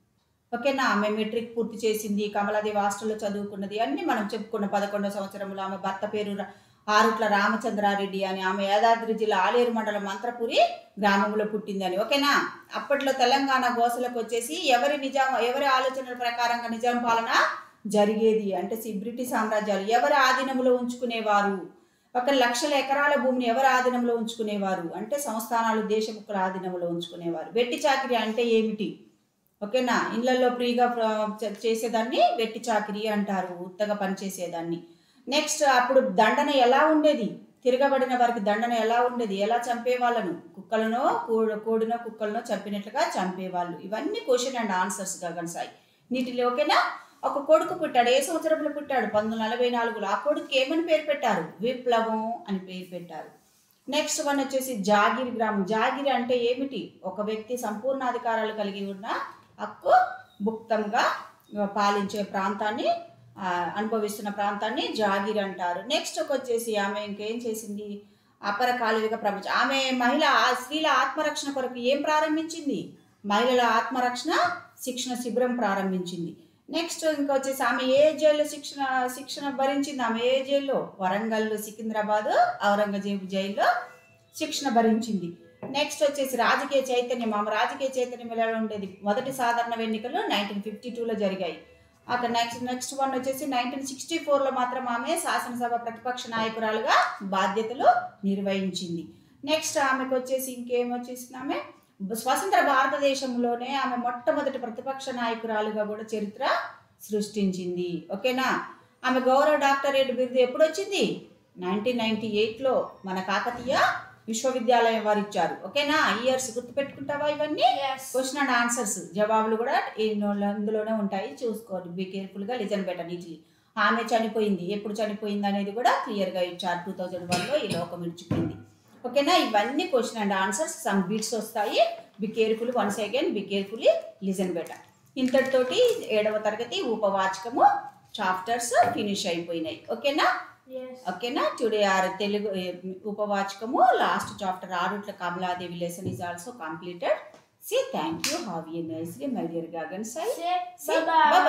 Speaker 2: ఓకేనా ఆమె మెట్రిక్ పూర్తి చేసింది కమలాదేవి హాస్టల్లో చదువుకున్నది అన్ని మనం చెప్పుకున్న పదకొండో సంవత్సరంలో ఆమె భర్త పేరు రా- ఆరుట్ల రామచంద్రారెడ్డి అని ఆమె యాదాద్రి జిల్లా ఆలేరు మండలం మంత్రపురి గ్రామంలో పుట్టిందని ఓకేనా అప్పట్లో తెలంగాణ గోసలకు వచ్చేసి ఎవరి నిజాం ఎవరి ఆలోచనల ప్రకారంగా నిజాం పాలన జరిగేది అంటే సి- బ్రిటిష్ సామ్రాజ్యాలు ఎవరి ఆధీనంలో ఉంచుకునేవారు ఒక లక్షల ఎకరాల భూమిని ఎవరి ఆధీనంలో ఉంచుకునేవారు అంటే సంస్థానాలు దేశముఖుల ఆధీనంలో ఉంచుకునేవారు వెట్టి చాకిరి అంటే ఏమిటి ఓకేనా ఇళ్లలో ఫ్రీగా ప్ర- చే- చేసేదాన్ని వెట్టి చాకిరి అంటారు ఉత్తగా పనిచేసేదాన్ని నెక్స్ట్ అప్పుడు దండన ఎలా ఉండేది తిరగబడిన వారికి దండన ఎలా ఉండేది ఎలా చంపేవాళ్ళను కుక్కలనో కోడ కోడినో కుక్కలనో చంపినట్లుగా చంపేవాళ్ళు ఇవన్నీ క్వశ్చన్ అండ్ ఆన్సర్స్గా కనసాయి నీటిలో ఓకేనా ఒక కొడుకు పుట్టాడు ఏ సంవత్సరంలో పుట్టాడు పంతొమ్మిది నలభై నాలుగులో ఆ కొడుకు ఏమని పేరు పెట్టారు విప్లవం అని పేరు పెట్టారు నెక్స్ట్ వన్ వచ్చేసి జాగిరి గ్రామం జాగిరి అంటే ఏమిటి ఒక వ్యక్తి సంపూర్ణ అధికారాలు కలిగి ఉన్న హక్కు భుక్తంగా ఆ, పాలించే ప్రాంతాన్ని ఆ, అనుభవిస్తున్న ప్రాంతాన్ని జాగిరి అంటారు నెక్స్ట్ ఒక వచ్చేసి ఆమె ఇంకేం చేసింది అపర కాలువిక ప్రపంచం ఆమె మహిళ ఆ- స్త్రీల ఆత్మరక్షణ కొరకు ఏం ప్రారంభించింది మహిళల ఆత్మరక్షణ శిక్షణ శిబిరం ప్రారంభించింది నెక్స్ట్ ఇంకా వచ్చేసి ఆమె ఏ జైల్లో శిక్షణ శిక్షణ భరించింది ఆమె ఏ జైల్లో వరంగల్ సికింద్రాబాద్ ఔరంగజేబు జైల్లో శిక్షణ భరించింది నెక్స్ట్ వచ్చేసి రాజకీయ చైతన్యం ఆమె రాజకీయ చైతన్యం ఎలా ఉండేది మొదటి సాధారణ ఎన్నికలు నైన్టీన్ ఫిఫ్టీ టూలో జరిగాయి అక్కడ నెక్స్ట్ నెక్స్ట్ వన్ వచ్చేసి నైన్టీన్ సిక్స్టీ ఫోర్లో మాత్రం ఆమె శాసనసభ ప్రతిపక్ష నాయకురాలుగా బాధ్యతలు నిర్వహించింది నెక్స్ట్ ఆమెకు వచ్చేసి ఇంకేం వచ్చేసింది ఆమె స్వతంత్ర భారతదేశంలోనే ఆమె మొట్టమొదటి ప్రతిపక్ష నాయకురాలుగా కూడా చరిత్ర సృష్టించింది ఓకేనా ఆమె గౌరవ డాక్టరేట్ బిరుదు ఎప్పుడు వచ్చింది నైన్టీన్ నైన్టీ ఎయిట్లో మన కాకతీయ విశ్వవిద్యాలయం వారు ఇచ్చారు ఓకేనా ఇయర్స్ గుర్తుపెట్టుకుంటావా ఇవన్నీ
Speaker 1: Yes.
Speaker 2: క్వశ్చన్ అండ్ ఆన్సర్స్ జవాబులు కూడా ఈ- ఇందులోనే ఉంటాయి చూసుకోండి బీ కేర్ఫుల్గా లిజన్ బెటర్ నీట్లీ ఆమె చనిపోయింది ఎప్పుడు చనిపోయింది అనేది కూడా క్లియర్గా ఇచ్చారు టూ థౌజండ్ వన్లో ఈ లోకం విడిచిపోయింది ఓకేనా ఇవన్నీ question and answers some bits వస్తాయి be careful once again be carefully listen better ఇంతటితోటి ఏడవ తరగతి ఉపవాచకము చాప్టర్స్ ఫినిష్ అయిపోయినాయి ఓకేనా
Speaker 1: Yes.
Speaker 2: ఓకేనా టుడే ఆర్ తెలుగు ఏ, ఉపవాచకము last chapter Arutla Kamaladevi lesson is also completed see thank you have a nice day my dear Gagan Sai
Speaker 1: Say bye bye.